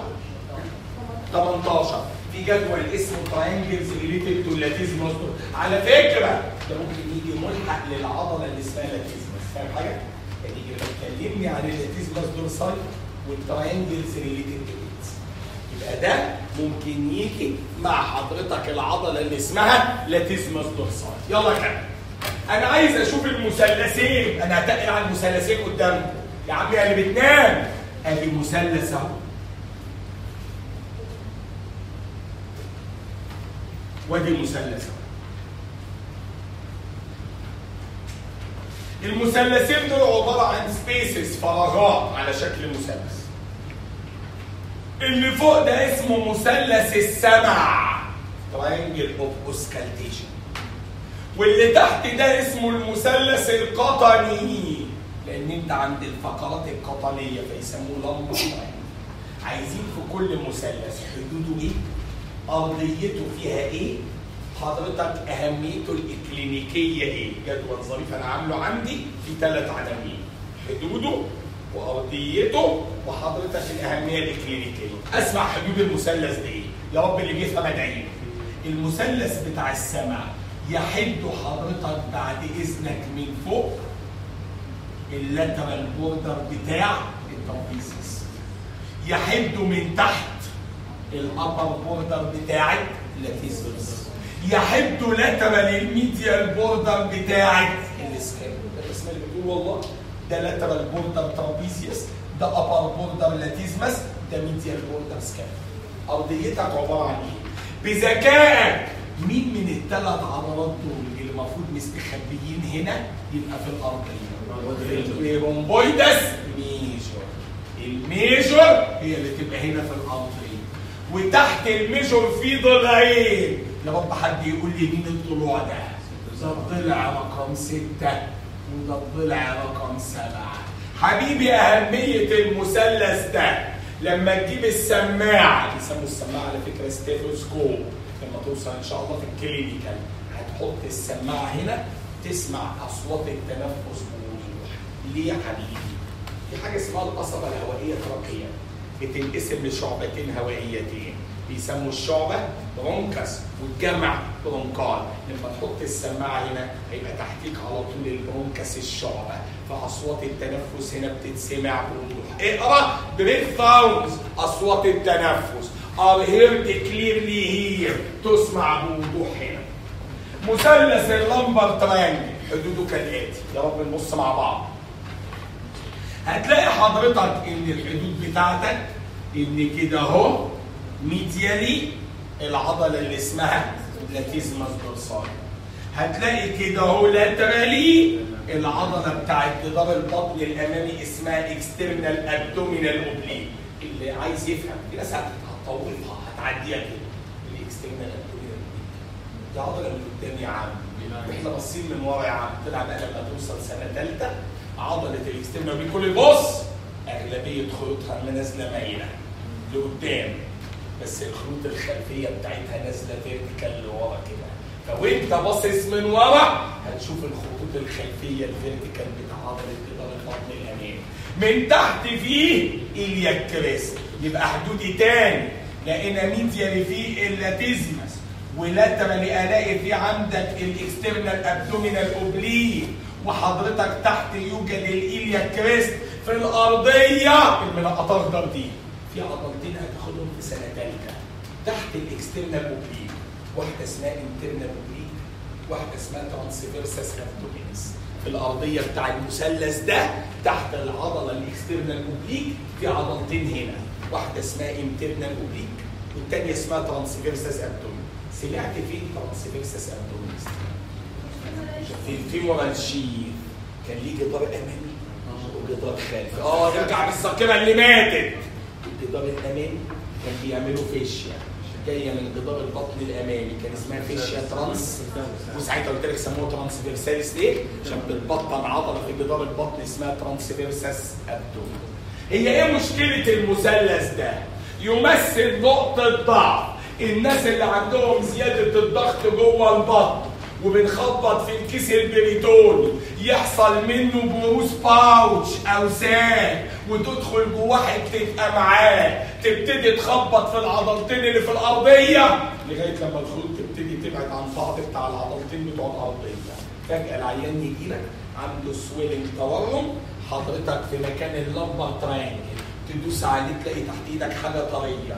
18 في جدول اسمه تراينجلز ريليتد تو لاتيزماس على فكره ده ممكن يجي ملحق للعضله اللي اسمها لاتيزماس فاهم حاجه؟ يجي بيكلمني عن اللاتيزماس دورسال والتراينجلز ريليتد تو يبقى ده ممكن يجي مع حضرتك العضله اللي اسمها لاتيزماس دورسال يلا كده انا عايز اشوف المثلثين انا هتقل على المثلثين قدامكم يا عم يا اللي بتنام ادي مثلث اهو وادي مثلث اهو المثلثين دول عباره عن سبيسز فراغات على شكل مثلث اللي فوق ده اسمه مثلث السمع تراينجل اوف اوسكالتيشن واللي تحت ده اسمه المثلث القطني لان انت عند الفقرات القطنيه فيسموه لمبر عايزين في كل مثلث حدوده ايه ارضيته فيها ايه حضرتك اهميته الاكلينيكيه ايه جدول ظريف انا عامله عندي في ثلاث عناوين حدوده وارضيته وحضرتك الاهميه الاكلينيكيه اسمع حدود المثلث ده ايه يا رب اللي بيفهم ادعي المثلث بتاع السمع يحد حضرتك بعد اذنك من فوق اللاترال بوردر بتاع الترابيزيس يحد من تحت الابر بوردر بتاعك لاتيزوس يحد لاترال الميديال بوردر بتاعك الاسكاب ده الاسم اللي بتقول والله ده لاترال بوردر ترابيزيوس ده ابر بوردر لاتيزمس ده ميديال بوردر سكاب ارضيتك عباره عن ايه؟ بذكائك مين من الثلاث عضلات دول اللي المفروض مستخبيين هنا يبقى في الارضيه؟ البيرومبويدس ميجور الميجور هي اللي تبقى هنا في الارضيه وتحت الميجور في ضلعين يا رب حد يقول لي مين الضلوع ده؟ ده الضلع رقم ستة وده الضلع رقم سبعة حبيبي أهمية المثلث ده لما تجيب السماعة بيسموا السماعة على فكرة ستيثوسكوب لما توصل إن شاء الله في الكلينيكال هتحط السماعة هنا تسمع أصوات التنفس بوضوح ليه يا حبيبي؟ في حاجة اسمها القصبة الهوائية الترقية بتنقسم لشعبتين هوائيتين بيسموا الشعبة برونكس والجمع برونكال لما تحط السماعة هنا هيبقى تحتيك على طول البرونكس الشعبة فأصوات التنفس هنا بتتسمع بوضوح اقرا بريث ساوندز أصوات التنفس are heard clearly here تسمع بوضوح هنا مثلث اللمبر تريانجل حدوده كالآتي يا رب نبص مع بعض هتلاقي حضرتك ان الحدود بتاعتك ان كده اهو ميديالي العضله اللي اسمها لاتيزماس دورسال هتلاقي كده اهو لاترالي العضله بتاعت جدار البطن الامامي اسمها اكسترنال ابدومينال اوبليك اللي عايز يفهم في ناس هتطولها هتعديها كده الاكسترنال ابدومينال اوبليك دي عضله من قدام يا عم واحنا باصين من ورا يا عم طلع بقى لما توصل سنه ثالثه عضله الاكسترنال بكل بص اغلبيه خيوطها نازله مايله لقدام بس الخيوط الخلفيه بتاعتها نازله فيرتيكال لورا كده فوانت باصص من ورا هتشوف الخطوط الخلفيه الفيرتيكال بتاع عضله جدار البطن الامامي من تحت فيه الياك كريست يبقى حدودي تاني لقينا ميديالي فيه اللاتيزمس ولاترالي الاقي في عندك الاكسترنال ابدومينال اوبليك وحضرتك تحت يوجد الإيليا كريست في الأرضية المنقطة الأخضر دي في عضلتين هتاخدهم في سنة تالتة تحت الاكسترنال اوبليك واحدة اسمها انترنال اوبليك واحدة اسمها ترانسفيرسس ابدومينس في الأرضية بتاع المثلث ده تحت العضلة الاكسترنال اوبليك في عضلتين هنا واحدة اسمها انترنال اوبليك والتانية اسمها ترانسفيرسس ابدومين سمعت فين ترانسفيرسس ابدومينس في الفيمورال شيف كان ليه جدار امامي وجدار خلفي اه نرجع بالذاكره اللي ماتت الجدار الامامي كان بيعملوا فيشيا جايه من جدار البطن الامامي كان اسمها فيشيا ترانس وساعتها قلت لك سموها ترانسفيرساليس ليه؟ عشان بتبطن عضله في جدار البطن اسمها ترانسفيرسس ابدومين هي ايه مشكله المثلث ده؟ يمثل نقطه ضعف الناس اللي عندهم زياده الضغط جوه البطن وبنخبط في الكيس البريتوني يحصل منه بروز باوتش او ساك وتدخل جواه حته امعاء تبتدي تخبط في العضلتين اللي في الارضيه لغايه لما الخيوط تبتدي تبعد عن بعض بتاع العضلتين بتوع الارضيه فجاه العيان يجي لك عنده سويلنج تورم حضرتك في مكان اللمبر ترينجل تدوس عليه تلاقي تحت ايدك حاجه طريه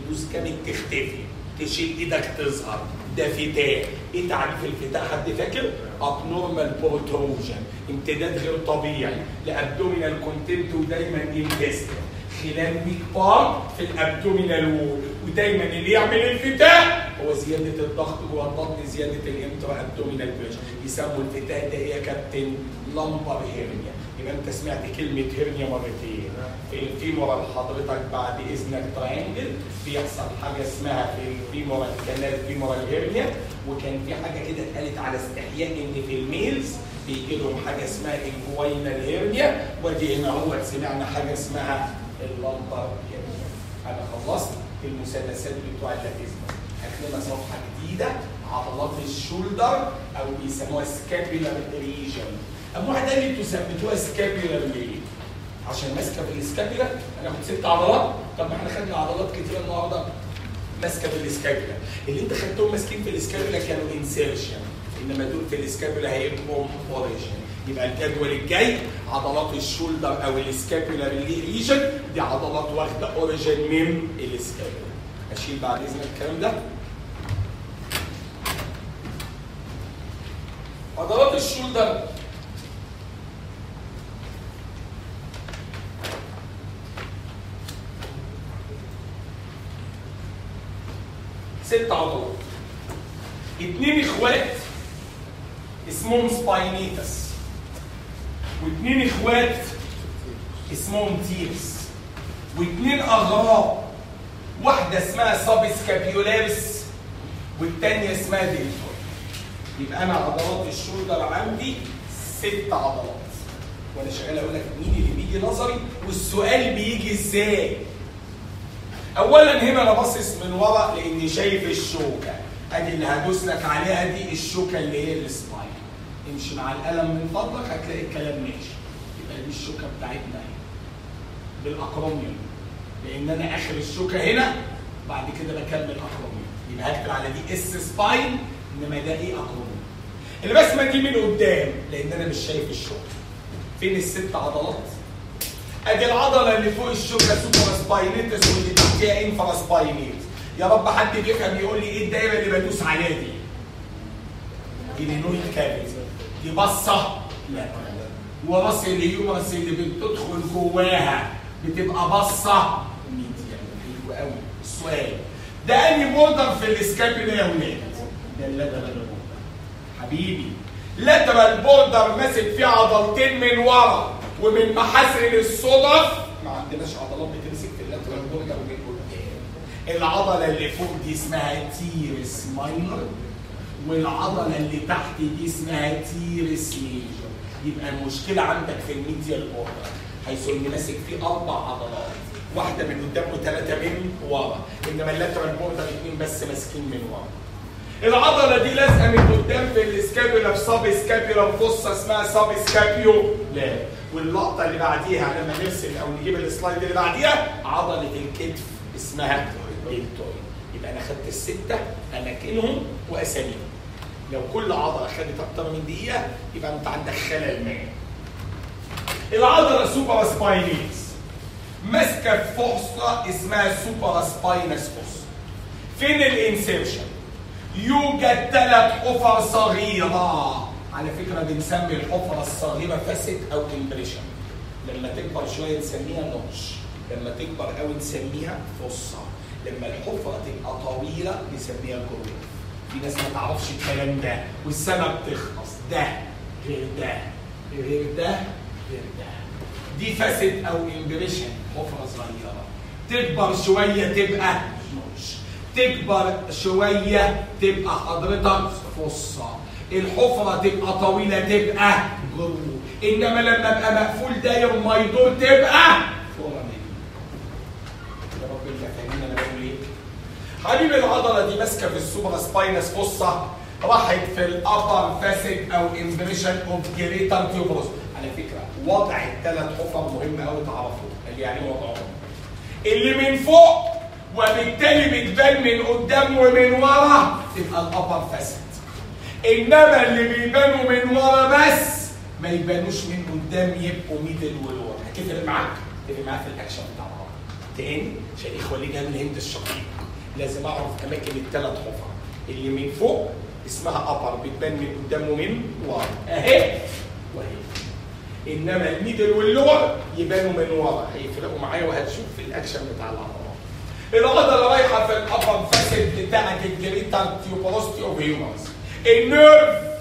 تدوس جامد تختفي تشيل ايدك تظهر ده فتاء ايه تعريف الفتاء حد فاكر؟ ابنورمال بروتروجن امتداد غير طبيعي لابدومينال كونتنت ودايما انفست خلال بيك بار في الابدومينال وول ودايما اللي يعمل الفتاء هو زياده الضغط جوه البطن زياده الانترا ابدومينال بريشر يسموا الفتاء ده ايه يا كابتن؟ لمبر هيرنيا يبقى انت سمعت كلمه هيرنيا مرتين في الفيمورال حضرتك بعد اذنك تراينجل بيحصل حاجه اسمها في الفيمورال كانال فيمورال هيرنيا وكان في حاجه كده اتقالت على استحياء ان في الميلز بيجي لهم حاجه اسمها الجوينال هيرنيا ودي هنا هو سمعنا حاجه اسمها اللمبر هيرنيا انا خلصت المثلثات بتوع اللاتيزما هات لنا صفحه جديده عضلات الشولدر او بيسموها سكابيلر ريجن اما واحد قال لي انتوا ثبتوها سكابيلر ليه؟ عشان ماسكه في الاسكابيلا هناخد ست عضلات طب ما احنا خدنا عضلات كتير النهارده ماسكه في الاسكابيلا اللي انت خدتهم ماسكين في الاسكابيلا كانوا انسيرشن انما دول في الاسكابيلا هيبقوا اوريجن يبقى الجدول الجاي عضلات الشولدر او الاسكابيلا ريجن دي عضلات واخده اوريجن من الاسكابيلا اشيل بعد اذنك الكلام ده عضلات الشولدر ست عضلات اتنين اخوات اسمهم سباينيتس واتنين اخوات اسمهم تيرس واتنين اغراب واحدة اسمها ساب سكابيولاريس والتانية اسمها ديلتوي يبقى انا عضلات الشولدر عندي ست عضلات وانا شغال اقول لك مين اللي بيجي نظري والسؤال بيجي ازاي اولا هنا انا باصص من ورا لاني شايف الشوكه ادي اللي هدوس لك عليها دي الشوكه اللي هي السباين امشي مع القلم من فضلك هتلاقي الكلام ماشي يبقى دي الشوكه بتاعتنا اهي بالاكروميوم لان انا اخر الشوكه هنا بعد كده بكمل اكروميوم يبقى هكتب على دي اس سباين انما ده ايه اكروميوم الرسمه دي من قدام لان انا مش شايف الشوكه فين الست عضلات ادي العضله اللي فوق الشوكه سوبر سباينيتس واللي تحتيها انفرا سباينيت يا رب حد بيفهم يقول لي ايه الدايره اللي بدوس عليها دي الينويد كافيتي دي بصه لا وراس الهيومرس اللي بتدخل جواها بتبقى بصه ميديا حلو قوي السؤال ده انهي بوردر في الاسكابيلا يا ولاد ده اللاترال بوردر حبيبي لاترال بوردر ماسك فيه عضلتين من ورا ومن محاسن الصدف ما عندناش عضلات بتمسك في اللاترال بوردر ومن قدام العضله اللي فوق دي اسمها تيرس ماينر والعضله اللي تحت دي اسمها تيرس ميجر يبقى المشكله عندك في الميديال بوردر حيث ان ماسك فيه اربع عضلات واحده من قدام وثلاثه من ورا انما اللاترال بوردر اثنين بس ماسكين من ورا العضله دي لازقه من قدام في الاسكابيولا في سب سكابيولا فوسا اسمها سب سكابيو لا واللقطه اللي بعديها لما نرسم او نجيب السلايد اللي بعديها عضله الكتف اسمها دلتويد يبقى انا خدت السته اماكنهم واساميهم لو كل عضله خدت اكتر من دقيقه يبقى انت عندك خلل ما العضله سوبر سباينيس ماسكه في فصله اسمها سوبر سباينس فص فين الانسيرشن يوجد ثلاث حفر صغيرة على فكرة بنسمي الحفرة الصغيرة فاسد أو امبريشن لما تكبر شوية نسميها نوتش لما تكبر قوي نسميها فصة لما الحفرة تبقى طويلة نسميها جروف في ناس ما تعرفش الكلام ده والسنة بتخلص ده غير ده غير ده غير ده دي فاسد أو امبريشن حفرة صغيرة تكبر شوية تبقى نوتش تكبر شوية تبقى حضرتك فصة الحفرة تبقى طويلة تبقى جروب إنما لما أبقى مقفول داير ما يدور تبقى فورامين يا رب انت فاهمين أنا بقول إيه؟ حبيب العضلة دي ماسكة في السوبر سباينس فصة راحت في الأبر فاسد أو امبريشن أوف جريتر تيوبروس على فكرة وضع الثلاث حفر مهم أوي تعرفوا اللي يعني وضعهم اللي من فوق وبالتالي بتبان من قدام ومن ورا تبقى الابر فاسد انما اللي بيبانوا من ورا بس ما يبانوش من قدام يبقوا ميدل ولور هتفرق معاك؟ تفرق معاك في الاكشن بتاع ورا تاني عشان الاخوه اللي جايه من الهند الشقيق لازم اعرف اماكن الثلاث حفر اللي من فوق اسمها ابر بتبان من قدام ومن ورا اهي وهي انما الميدل واللور يبانوا من ورا هيفرقوا معايا وهتشوف في الاكشن بتاع العضلات العضله رايحه في الابر فاسد بتاعت الجريتال تيوبروستي اوف هيومرز النيرف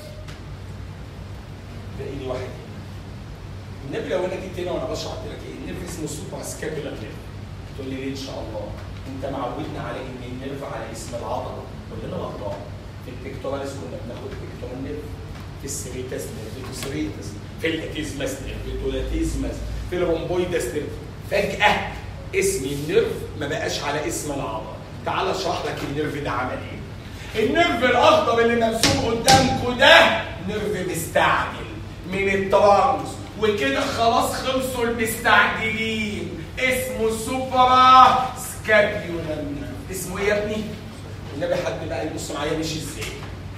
باقي لي واحد النبي لو انا جيت هنا وانا بشرح قلت لك ايه النيرف اسمه سوبر سكابيولار نيرف تقول لي ليه ان شاء الله انت معودنا على ان النيرف على اسم العضله كلنا غلطان في البيكتوراليس كنا بناخد بيكتورال نيرف في السريتاس نيرف سريتاس في الاتيزماس نيرف الاتيزماس في الرومبويداس نيرف فجاه اسم النيرف ما بقاش على اسم العضله تعال اشرح لك النيرف ده عمل ايه النيرف الاخضر اللي مرسوم قدامكم ده نيرف مستعجل من الترانس وكده خلاص خلصوا المستعجلين اسمه سوبرا سكابيولار اسمه ايه يا ابني؟ النبي حد بقى يبص معايا مشي ازاي؟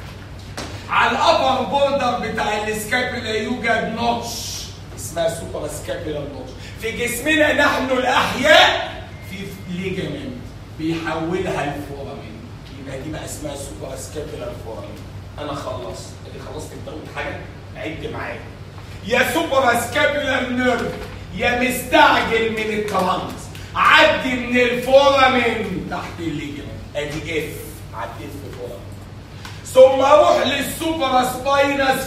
على الابر بوردر بتاع السكابيولا يوجد نوتش اسمها سوبرا سكابيولار نوتش في جسمنا نحن الاحياء في ليجامنت بيحولها لفورامين يبقى دي بقى اسمها سوبرا سكابيولار فورامين انا خلصت اللي خلصت انت قلت حاجه عد معايا يا سوبر سكابيولار نيرف يا مستعجل من الترانس عدي من الفورامين تحت الليجمنت ادي اف عديت في فورامين ثم اروح للسوبر سباينس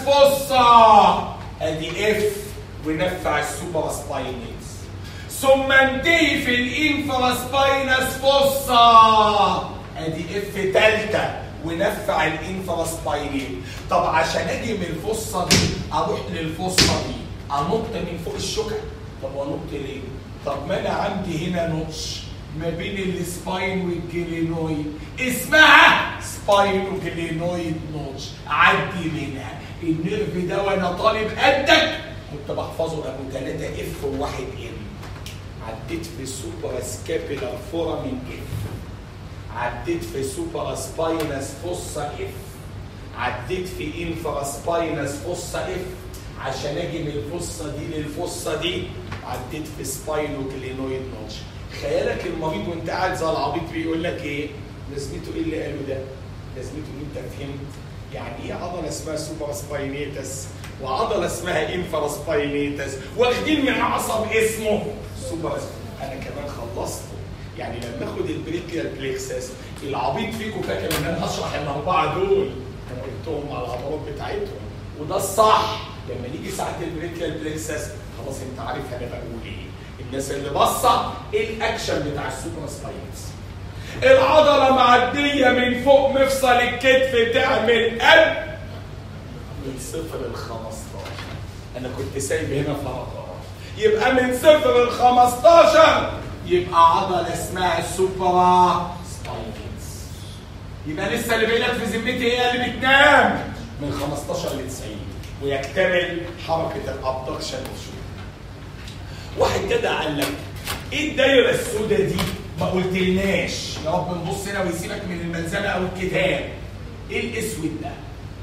فوسا ادي اف ونفع السوبر سباينس ثم انتهي في الانفرا سباينس فوسا ادي اف ثالثه ونفع الانفرا سباينين طب عشان اجي من الفصه دي اروح للفصه دي انط من فوق الشوكه طب وانط ليه؟ طب ما انا عندي هنا نوتش ما بين السباين والجلينويد اسمها سباينوجلينويد نوتش عدي منها النيرف ده وانا طالب قدك كنت بحفظه ابو 3 اف وواحد ام عديت في سوبر سكابيلار فورامين اف عديت في سوبر سباينس فوسا اف عديت في انفرا سباينس فوسا اف عشان اجي من الفصه دي للفصه دي عديت في سباينو كلينويد نوتش خيالك المريض وانت قاعد زي العبيط بيقول لك ايه لازمته ايه اللي قاله ده لازمته ان انت فهمت يعني ايه عضله اسمها سوبر سباينيتس وعضله اسمها انفرا سباينيتس واخدين من عصب اسمه سوبر انا كمان خلصته يعني لما اخد البريكيال بليكسس العبيط فيكم فاكر ان انا هشرح الاربعه دول انا قلتهم على العضلات بتاعتهم وده الصح لما نيجي ساعه البريكيال بليكسس خلاص انت عارف انا بقول ايه الناس اللي باصه ايه الاكشن بتاع السوبر سباينس العضله معديه من فوق مفصل الكتف تعمل قلب من صفر ل 15 انا كنت سايب هنا فراغات يبقى من صفر ل 15 يبقى عضله اسمها السوبرا سباينس يبقى لسه اللي بينك في ذمتي هي اللي بتنام من 15 ل 90 ويكتمل حركه الابدكشن والشوك واحد كده قال لك ايه الدايره السوداء دي ما قلتلناش يا رب نبص هنا ويسيبك من الملزمه او الكتاب ايه الاسود ده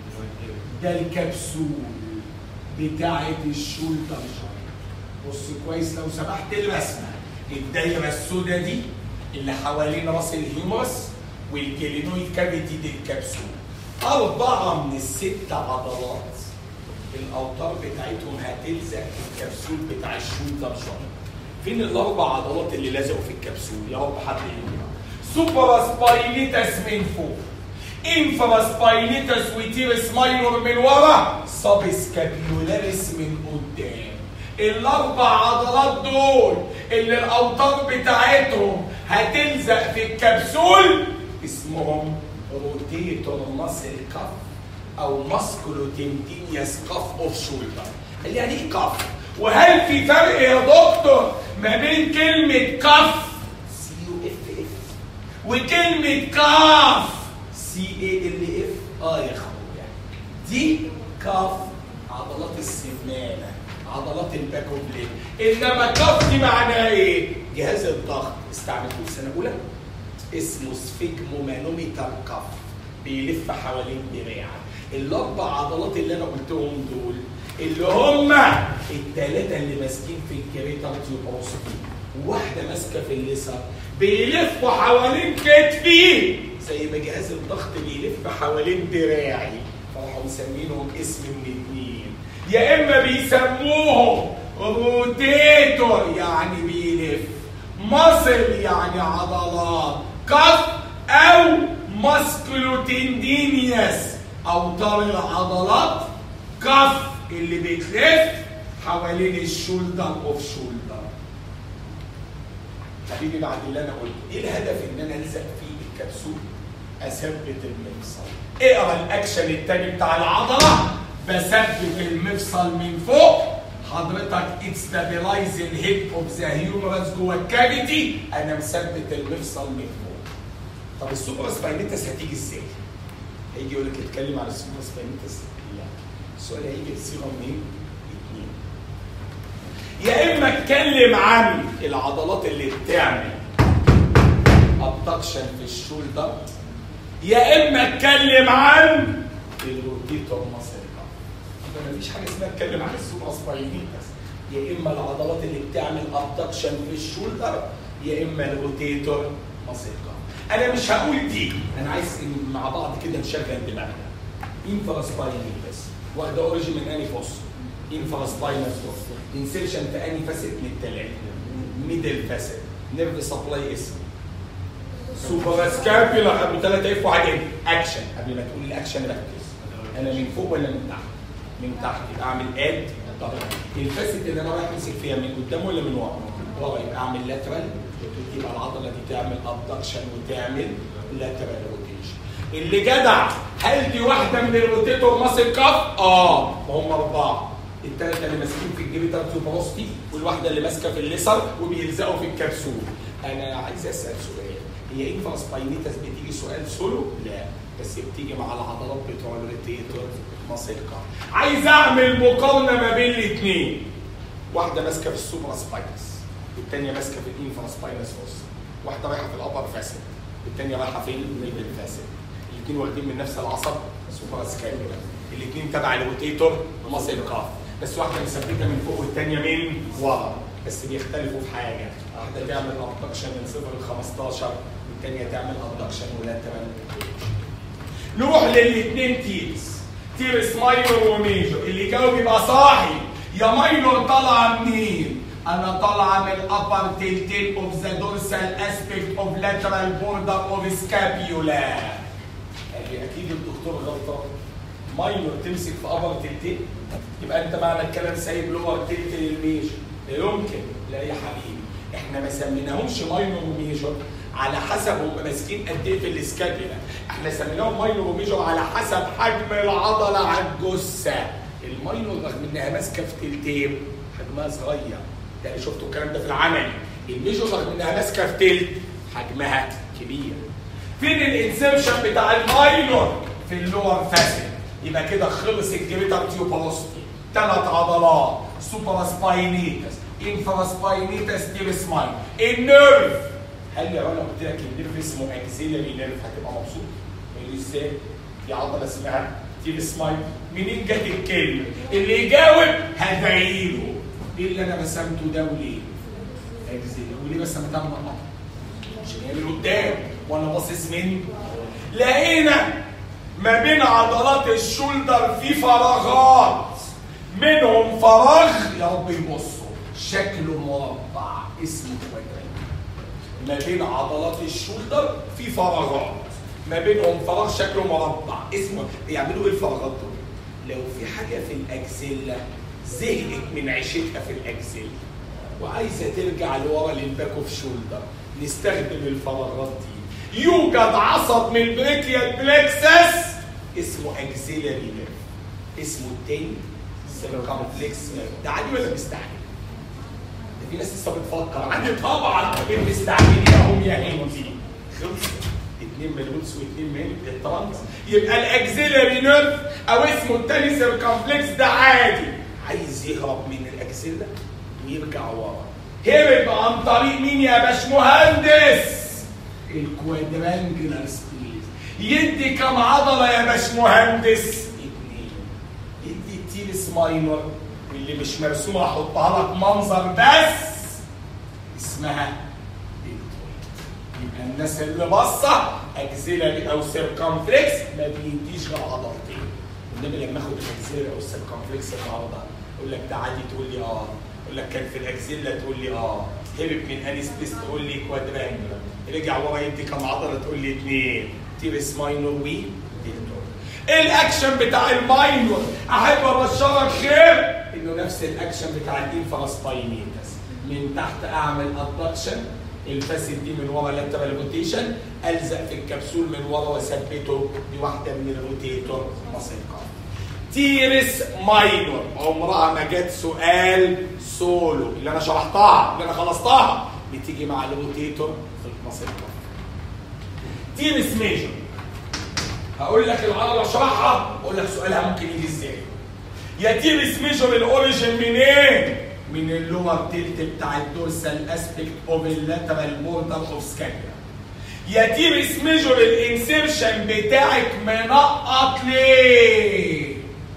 ده الكبسول بتاعه الشولدر جوينت بص كويس لو سمحت الرسمه الدايره السوداء دي اللي حوالين راس الهيومرس والجلينويد كافيتي دي الكبسول أربعة من الست عضلات الأوتار بتاعتهم هتلزق في الكبسول بتاع الشولدر جوينت فين الأربع عضلات اللي لزقوا في الكبسول يا رب حد يقولها سوبر سباينيتس من فوق انفرا سباينيتس وتيرس ماينور من ورا سب سكابيولاريس من قدام الاربع عضلات دول اللي الاوتار بتاعتهم هتلزق في الكبسول اسمهم روتيتور ماسل كف او ماسكولو تنتينياس كف اوف شولدر قال يعني ايه كف وهل في فرق يا دكتور ما بين كلمه كف سي يو اف اف وكلمه كاف سي اي ال اف اه يا اخويا دي كاف عضلات السمانه عضلات الباك اوف انما كاف دي معناها ايه؟ جهاز الضغط استعملته السنه الاولى اسمه سفيجمومانوميتر كف بيلف حوالين دراعك الاربع عضلات اللي انا قلتهم دول اللي هم الثلاثه اللي ماسكين في الكريتال تيوبروسيتي وواحده ماسكه في اليسار بيلفوا حوالين كتفي زي ما جهاز الضغط بيلف حوالين دراعي فراحوا مسمينهم اسم من اتنين يا اما بيسموهم روتيتور يعني بيلف مصل يعني عضلات كف او ماسكلوتندينيوس اوتار العضلات كف اللي بتلف حوالين الشولدر اوف شولدر هتيجي بعد اللي انا قلته ايه الهدف ان انا الزق فيه الكبسول اثبت المفصل اقرا الاكشن التاني بتاع العضله بثبت المفصل من فوق حضرتك ات ستابلايز الهيد اوف ذا هيومرس جوه الكافيتي انا مثبت المفصل من فوق طب السوبر سباينيتس هتيجي ازاي؟ هيجي يقول لك اتكلم على السوبر سباينيتس لا السؤال هيجي بصيغه منين؟ اتنين يا اما اتكلم عن العضلات اللي بتعمل ابدكشن في الشولدر يا اما اتكلم عن الروتيتور ماسل يبقى مفيش حاجه اسمها اتكلم عن السوبر سباينيتس يا اما العضلات اللي بتعمل ابدكشن في الشولدر يا اما الروتيتور ماسل انا مش هقول دي انا عايز إن مع بعض كده نشغل دماغنا انفراسباينيتس واخده اوريجين من اني فوس انفراسباينس انسيرشن في اني فاسد من الثلاثه ميدل فاسد نيرف سبلاي اسم سوبر سكابيلا ابو ثلاثه اف واحد ام اكشن قبل ما تقول الاكشن ركز انا من فوق ولا من تحت؟ من تحت يبقى اعمل اد طب الفاسد اللي انا رايح امسك فيها من قدام ولا من ورا؟ ورا يبقى اعمل لاترال يبقى العضله دي تعمل ابدكشن وتعمل لاترال روتيشن اللي جدع هل دي واحده من الروتيتور ماسل كاف؟ اه هم اربعه الثلاثه اللي ماسكين في الجريتر تيوبروستي والواحده اللي ماسكه في الليسر وبيلزقوا في الكبسول انا عايز اسال سؤال هي انفراسباينيتس بتيجي سؤال سولو؟ لا بس بتيجي مع العضلات بتوع الروتيتور ماسل كاف عايز اعمل مقارنه ما بين الاثنين واحده ماسكه في السوبرا سباينس الثانيه ماسكه في الانفراسباينس فوس واحده رايحه في الابر فاسد الثانيه رايحه في الميدل فاسد الاثنين واخدين من نفس العصب سوبرا سكابيولا الاثنين تبع الروتيتور ماسل كاف بس واحده مثبته من فوق والثانيه من ورا بس بيختلفوا في حاجه واحده تعمل ابدكشن من 0 ل 15 والثانيه تعمل ابدكشن ولاترال نروح للاثنين تيرز تيرس ماينور وميجور اللي يجاوب يبقى صاحي يا ماينور طالعه منين؟ انا طالعه من الابر تلتين اوف ذا دورسال اسبيكت اوف لاترال بوردر اوف سكابيولا اكيد الدكتور غلطان ماينور تمسك في ابر تلتين يبقى انت معنى الكلام سايب لور تلت للميجور لا يمكن لا يا حبيبي احنا ما سميناهمش ماينور وميجور على حسب هم ماسكين قد ايه في الاسكابيولا احنا سميناهم ماينور وميجور على حسب حجم العضله على الجثه الماينور رغم انها ماسكه في تلتين حجمها صغير يعني شفتوا الكلام ده في العمل الميجور رغم انها ماسكه في تلت حجمها كبير فين الانسرشن بتاع الماينور في اللور فاسد يبقى كده خلص الجريتر تيوبروستي ثلاث عضلات سوبر سباينيتس انفرا سباينيتس تيرس ماين النيرف هل لو انا قلت لك النيرف اسمه اكسيلري نيرف هتبقى مبسوط؟ قول لي ازاي؟ في عضله اسمها تيرس ماين منين جت الكلمه؟ اللي يجاوب هدعيله ايه اللي انا رسمته ده وليه؟ اكسيلري وليه رسمتها من القطع؟ عشان هي من قدام وانا باصص من لقينا ما بين عضلات الشولدر في فراغات منهم فراغ يا رب يبصوا شكله مربع اسمه كوادرات ما بين عضلات الشولدر في فراغات ما بينهم فراغ شكله مربع اسمه يعملوا ايه الفراغات دول؟ لو في حاجه في الاكزيلا زهقت من عيشتها في الاكزيلا وعايزه ترجع لورا للباك اوف شولدر نستخدم الفراغات دي يوجد عصب من البريكيال بلكسس اسمه اكزيلاري نيرف اسمه التاني سيركمفلكس نيرف ده عادي ولا مستعجل؟ ده في ناس لسه بتفكر عندي طبعا مستعجلين اهم يا هندي خلص اتنين من الونس واتنين من الترانس يبقى الاكزيلاري نيرف او اسمه التاني سيركمفلكس ده عادي عايز يهرب من الاكزيلا ويرجع ورا هرب عن طريق مين يا باشمهندس؟ الكوادرانجلر سبيس يدي كم عضله يا باشمهندس؟ اتنين يدي التيرس ماينور واللي مش مرسومه احطها لك منظر بس اسمها دلتويد يبقى الناس اللي باصه اكزيلاري او سيركمفلكس ما بيديش غير عضلتين انما لما اخد الاكزيلاري او السيركمفلكس النهارده اقول لك ده عادي تقول لي اه اقول لك كان في الاكزيلا تقول لي اه هرب من اني سبيس تقول لي كوادرانجلر رجع ورا يدي كام عضله تقول لي اثنين تيرس ماينور وي ديلتويد ايه الاكشن بتاع الماينور احب ابشرك خير انه نفس الاكشن بتاع الانفراسباينيتس من تحت اعمل ادكشن الفاسد دي من ورا لاترال روتيشن الزق في الكبسول من ورا واثبته بواحده من الروتيتور ماسل تيرس ماينور عمرها ما جت سؤال سولو اللي انا شرحتها اللي انا خلصتها بتيجي مع الروتيتور في الماسل تيرس ميجر هقول لك العضله اشرحها اقول لك سؤالها ممكن يجي ازاي يا تيرس ميجر الاوريجن منين من اللور تلت بتاع الدورسال اسبكت اوف اللاترال بوردر اوف سكابيلا يا تيرس ميجر الانسيرشن بتاعك منقط ليه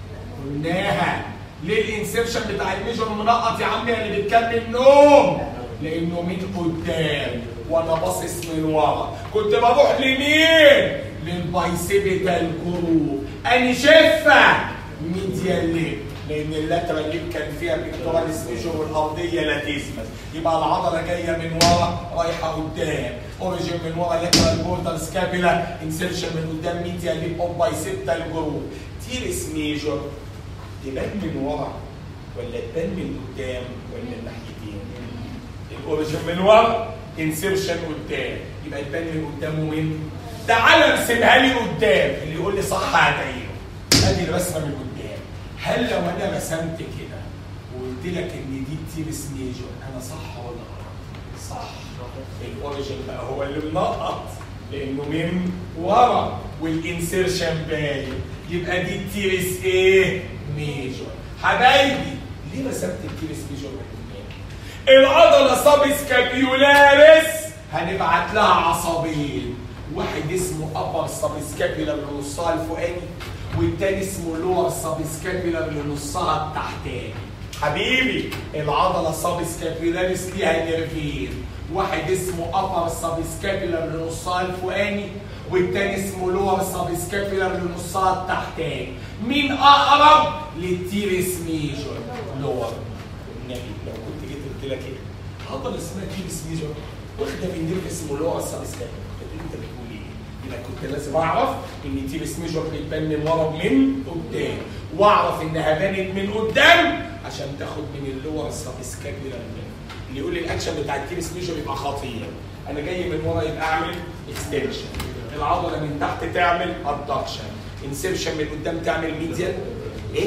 قلناها ليه الانسيرشن بتاع الميجر منقط يا عمي اللي بتكمل نوم لانه من قدام وانا باصص من ورا كنت بروح لمين للبايسيبيتال جروب اني شفه ميديال ليب لان اللاترال ليب كان فيها بيكتورال سبيشو والارضيه لاتيزمس يبقى العضله جايه من ورا رايحه قدام اوريجين من ورا لاترال بوردر سكابيلا انسيرشن من قدام ميديال ليب اوف بايسيبتال جروب تيرس ميجور تبان من ورا ولا تبان من قدام ولا الناحيتين الاوريجين من ورا انسيرشن قدام يبقى تبان من قدام ومن تعال ارسمها لي قدام اللي يقول لي صح هدعيله ادي الرسمه من قدام هل لو انا رسمت كده وقلت لك ان دي تيرس ميجور انا صح ولا غلط؟ صح الاوريجين بقى هو اللي منقط لانه من ورا والانسيرشن باين يبقى دي التيرس ايه؟ ميجور حبايبي ليه رسمت التيرس ميجور من قدام؟ العضله سابسكابيولاريس هنبعت لها عصبين واحد اسمه ابر سابسكابيولار اللي نصها الفوقاني والتاني اسمه لور سابسكابيولار اللي نصها التحتاني حبيبي العضله سابسكابيولاريس ليها نيرفين واحد اسمه ابر سابسكابيولار اللي نصها الفوقاني والتاني اسمه لور سابسكابيولار اللي نصها التحتاني مين اقرب للتيرس ميجور لور النبي لو كنت جيت قلت لك ايه عضله اسمها تيرس ميجور واخده من نيرف اسمه لور سابسكابيولار انت بتقول ايه يبقى كنت لازم اعرف ان تيرس ميجور بتبان من ورا ومن قدام واعرف انها بانت من قدام عشان تاخد من اللور سابسكابيولار اللي يقول لي الاكشن بتاع التيرس ميجور يبقى خطير انا جاي من ورا يبقى اعمل اكستنشن العضله من تحت تعمل ادكشن انسيرشن من قدام تعمل ميديال ايه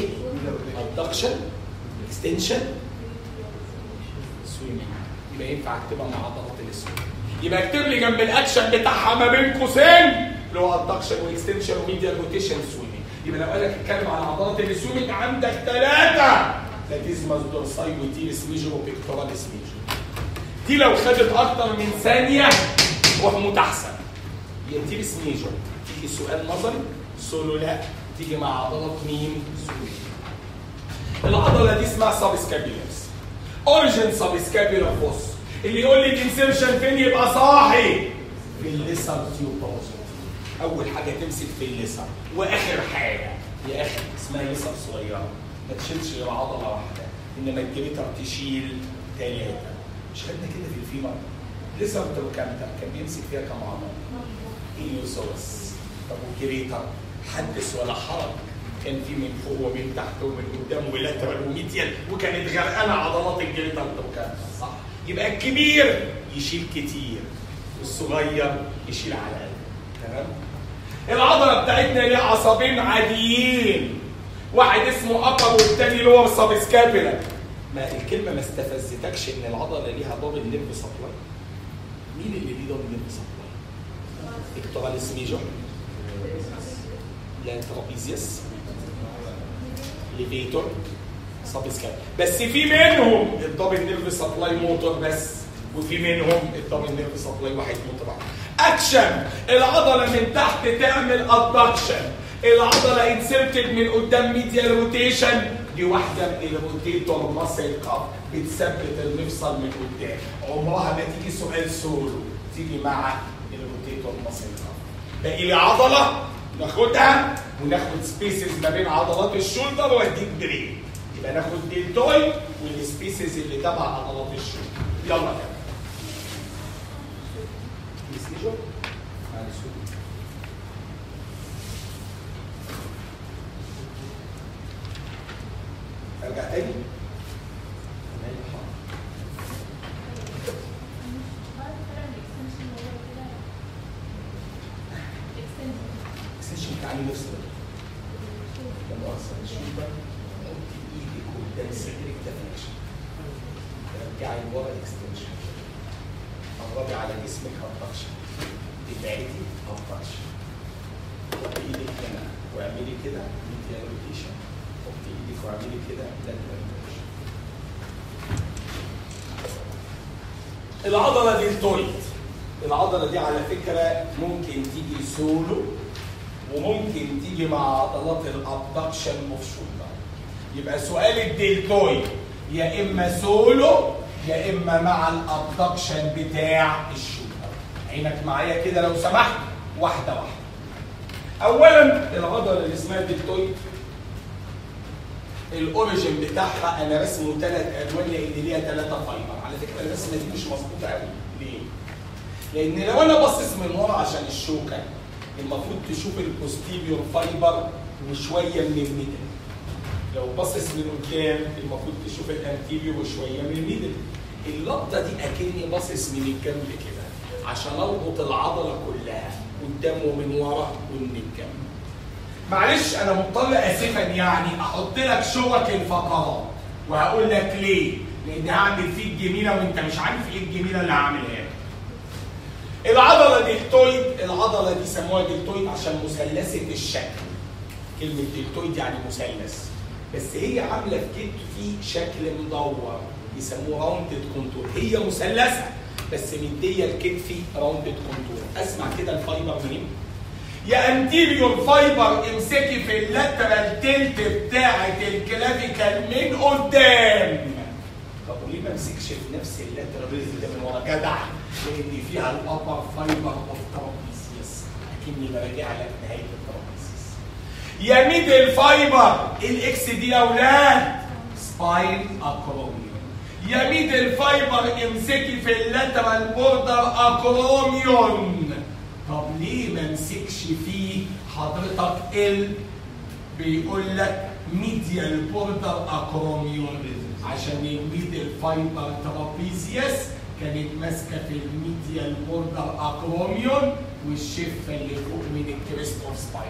ادكشن اكستنشن سويمنج يبقى ينفع اكتبها مع عضلات الاسود يبقى اكتب لي جنب الاكشن بتاعها ما بين قوسين اللي هو ادكشن واكستنشن وميديال روتيشن سويمنج يبقى لو قال لك اتكلم عن عضلات السويمنج عندك ثلاثه لاتيزماس دورساي وتيرس ميجر وبيكتوراليس ميجر دي لو خدت اكتر من ثانيه روح متحسن هي تيرس ميجر تيجي سؤال نظري سولو لا تيجي مع عضلات مين؟ سويمنج العضله دي اسمها سابسكابيلارس اوريجين سابسكابيلار فوس اللي يقول لي الانسيرشن فين يبقى صاحي في الليسر تيوبوزيت اول حاجه تمسك في الليسر واخر حاجه يا اخي اسمها ليسر صغيره ما تشيلش غير عضله واحده انما الجريتر تشيل ثلاثه مش خدنا كده في الفيمر ليسر تروكانتا كان بيمسك فيها كم عضله ايليوسورس طب والجريتر حدث ولا حرج كان في من فوق ومن تحت ومن قدام ولاترال وميديال وكانت غرقانه عضلات الجريتر تروكانتا صح يبقى الكبير يشيل كتير والصغير يشيل على قد تمام العضله بتاعتنا ليها عصبين عاديين واحد اسمه ابر والتاني لور سابسكابيلا ما الكلمه ما استفزتكش ان العضله ليها دبل نيرف سبلاي مين اللي ليه دبل نيرف سبلاي اكتوراليس ميجور لا ترابيزيوس ليفيتور سابسكاب بس في منهم الدبل نيرف سبلاي موتور بس وفي منهم الدبل نيرف سبلاي واحد موتور اكشن العضله من تحت تعمل ادكشن العضله انسرتد من قدام ميديا روتيشن دي واحده من الروتيتور ماسل كاب بتثبت المفصل من قدام عمرها ما تيجي سؤال سولو تيجي مع الروتيتور ماسل كاب باقي لي عضله ناخدها وناخد سبيسز ما بين عضلات الشولدر واديك بريك يبقى ناخد ديلتويد والسبيسز اللي تبع عضلات الشولدر يلا كده مسكيجو معلش ارجع تاني اكستنشن بتاعني نفس لما اوصل الشولدر احط ايدي قدام صدرك ديفليكشن ترجعي لورا اكستنشن قربي على جسمك ابطكشن تبعدي ابطكشن حطي ايدك هنا واعملي كده ميديا روتيشن حطي ايدك واعملي كده لاترال روتيشن العضله ديلتويد العضله دي على فكره ممكن تيجي سولو وممكن تيجي مع عضلات الابدكشن اوف شولدر يبقى سؤال الديلتويد يا اما سولو يا اما مع الابدكشن بتاع الشولدر عينك معايا كده لو سمحت واحده واحده اولا العضله اللي اسمها الديلتويد الاوريجن بتاعها انا رسمه ثلاث الوان لان ليها ثلاثه فايبر على فكره الرسمه دي مش مظبوطه قوي ليه؟ لان لو انا باصص من ورا عشان الشوكه المفروض تشوف البوستيريور فايبر وشويه من الميدل لو باصص من قدام المفروض تشوف الانتيريور وشويه من الميدل اللقطه دي اكني باصص من الجنب كده عشان اربط العضله كلها قدام ومن ورا ومن الجنب معلش انا مضطر اسفا يعني احط لك شوك الفقرات وهقول لك ليه؟ لان هعمل فيك جميله وانت مش عارف ايه الجميله اللي هعملها لك. العضله ديلتويد العضله دي سموها ديلتويد عشان مثلثه الشكل. كلمه ديلتويد يعني مثلث. بس هي عامله في كتفي شكل مدور يسموه راوندد كونتور هي مثلثه بس مديه لكتفي راوندد كونتور اسمع كده الفايبر منين؟ يا انتيريور فايبر امسكي في اللاترال تلت بتاعه الكلافيكال من قدام طب وليه ما امسكش في نفس اللاترال اللي من ورا جدع لان فيها الابر فايبر اوف ترابيزيوس اكني براجع لك نهايه الترابيزيوس يا ميدل فايبر الاكس دي يا اولاد سباين اكروميوم يا ميدل فايبر امسكي في اللاترال بوردر اكروميون طب ليه ما امسكش فيه حضرتك ال بيقول لك ميديال بوردر اكروميون عشان الميدل فايبر ترابيزيوس كانت ماسكه في الميديال بوردر اكروميون والشفه اللي فوق من الكريست اوف سباين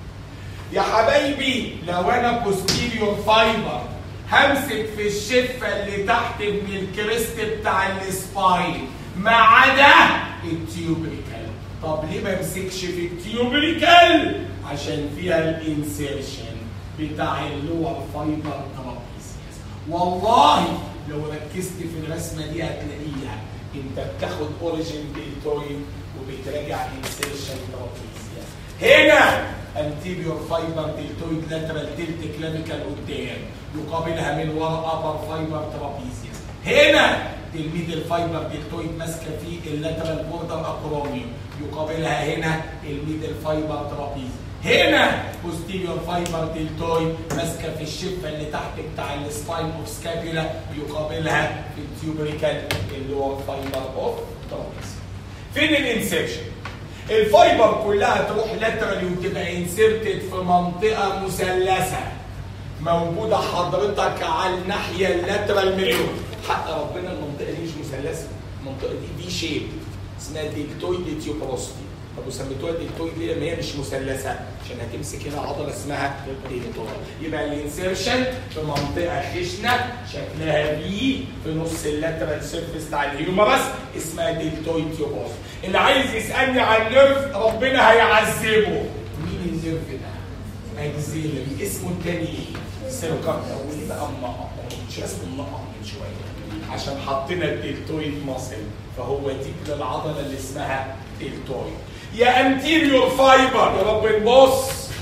يا حبايبي لو انا بوستيريور فايبر همسك في الشفه اللي تحت من الكريست بتاع السباين ما عدا التيوبريكال طب ليه ما امسكش في التيوبريكال عشان فيها الانسيرشن بتاع اللور فايبر ترابيزيوس والله لو ركزت في الرسمه دي هتلاقيها انت بتاخد اوريجين ديلتويد وبتراجع انسيرشن ترابيزيوس هنا انتيريور فايبر ديلتويد لاترال تلت كلاميكال قدام يقابلها من ورا ابر فايبر ترابيزيوس هنا الميدل فايبر ديلتويد ماسكه في اللاترال بوردر اكروميوم يقابلها هنا الميدل فايبر ترابيز هنا بوستيريور فايبر ديلتويد ماسكه في الشفه اللي تحت بتاع السباين اوف سكابيلا يقابلها في التيوبريكال اللي هو فايبر اوف ترابيز فين الانسيرشن الفايبر كلها تروح لاترالي وتبقى انسيرتد في منطقه مثلثه موجوده حضرتك على الناحيه اللاترال منه حق ربنا المنطقه دي مش مثلثه المنطقه دي في شيب اسمها ديلتويد تيوبروستي طب وسميتوها ديلتويد ليه؟ لان هي مش مثلثه عشان هتمسك هنا عضله اسمها ديلتويد يبقى الانسيرشن في منطقه خشنه شكلها بي في نص اللاترال سيرفيس بتاع الهيومرس اسمها ديلتويد تيوبروستي اللي عايز يسالني عن نيرف ربنا هيعذبه مين النيرف ده؟ اكزيلري اسمه التاني ايه؟ سيركاتا واللي بقى منقط مش اسمه منقط من شويه عشان حطينا الديلتويد ماسل فهو دي العضله اللي اسمها ديلتويد يا انتيريور فايبر يا رب نبص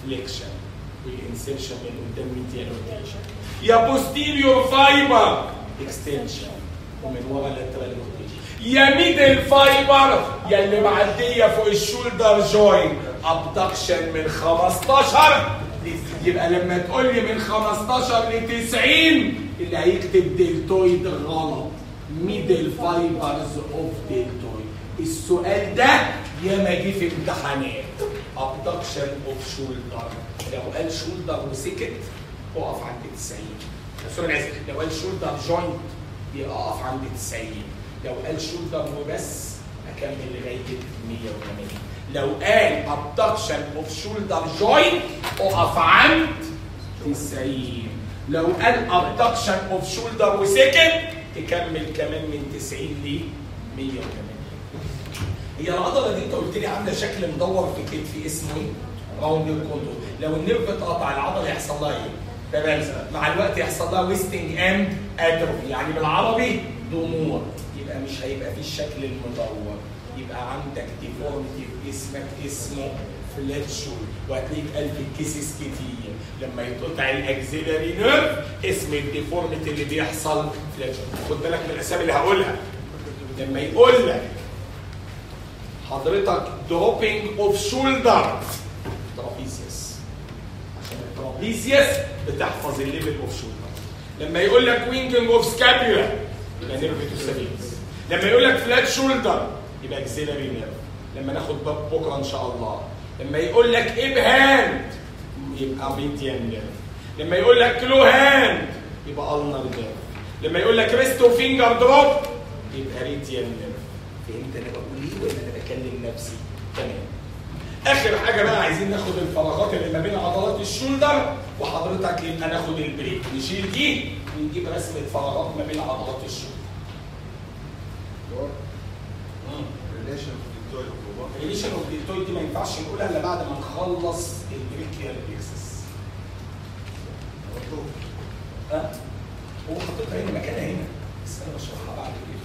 فليكشن والانسرشن من قدام ميديال روتيشن يا بوستيريور فايبر اكستنشن ومن ورا لاترال روتيشن يا ميدل فايبر يا اللي معديه فوق الشولدر جوين ابدكشن من 15 يبقى لما تقول لي من 15 ل 90 اللي هيكتب دلتويد غلط ميدل فايبرز اوف دلتويد السؤال ده ياما جه في امتحانات ابدكشن اوف شولدر لو قال شولدر وسكت اقف عند 90 سوري انا اسف لو قال شولدر جوينت يبقى اقف عند 90 لو قال شولدر وبس اكمل لغايه 180 لو قال ابدكشن اوف شولدر جوينت اقف عند 90 لو قال ابدكشن اوف شولدر وسكت تكمل كمان من 90 ل 180 هي العضله دي انت قلت لي عامله شكل مدور في كتفي اسمه ايه؟ راوند الكونتور لو النيرف اتقطع العضله يحصل لها ايه؟ تمام مع الوقت يحصل لها ويستنج اند اتروفي يعني بالعربي ضمور يبقى مش هيبقى فيه الشكل المدور يبقى عندك ديفورميتي في جسمك اسمه فلاتشول وهتلاقيك قال في الكيسز كتير لما يتقطع الاكزيلاري نيرف اسم الديفورميتي اللي بيحصل فلاتشول خد بالك من الاسامي اللي هقولها لما يقول لك حضرتك دروبينج اوف شولدر ترابيزيوس عشان الترابيزيوس بتحفظ الليفل اوف شولدر لما يقول لك وينجنج اوف سكابيولا يبقى نيرف ستابيلز لما يقول لك فلات شولدر يبقى اكسيلاري نيرف لما ناخد باب بكره ان شاء الله لما يقول لك اب هاند يبقى ميديان نيرف لما يقول لك كلو هاند يبقى النر نيرف لما يقول لك ريست فينجر دروب يبقى ريتيان نيرف فهمت انا بقول ايه ولا انا بكلم نفسي تمام اخر حاجه بقى عايزين ناخد الفراغات اللي ما بين عضلات الشولدر وحضرتك يبقى ناخد البريك نشيل دي ونجيب رسمه فراغات ما بين عضلات الشولدر ريليشن دكتور الريليشن اوف ديلتويد دي ما ينفعش نقولها الا بعد ما نخلص البريكيال بيكسس ها هو حاططها هنا مكانها هنا بس انا بشرحها بعد كده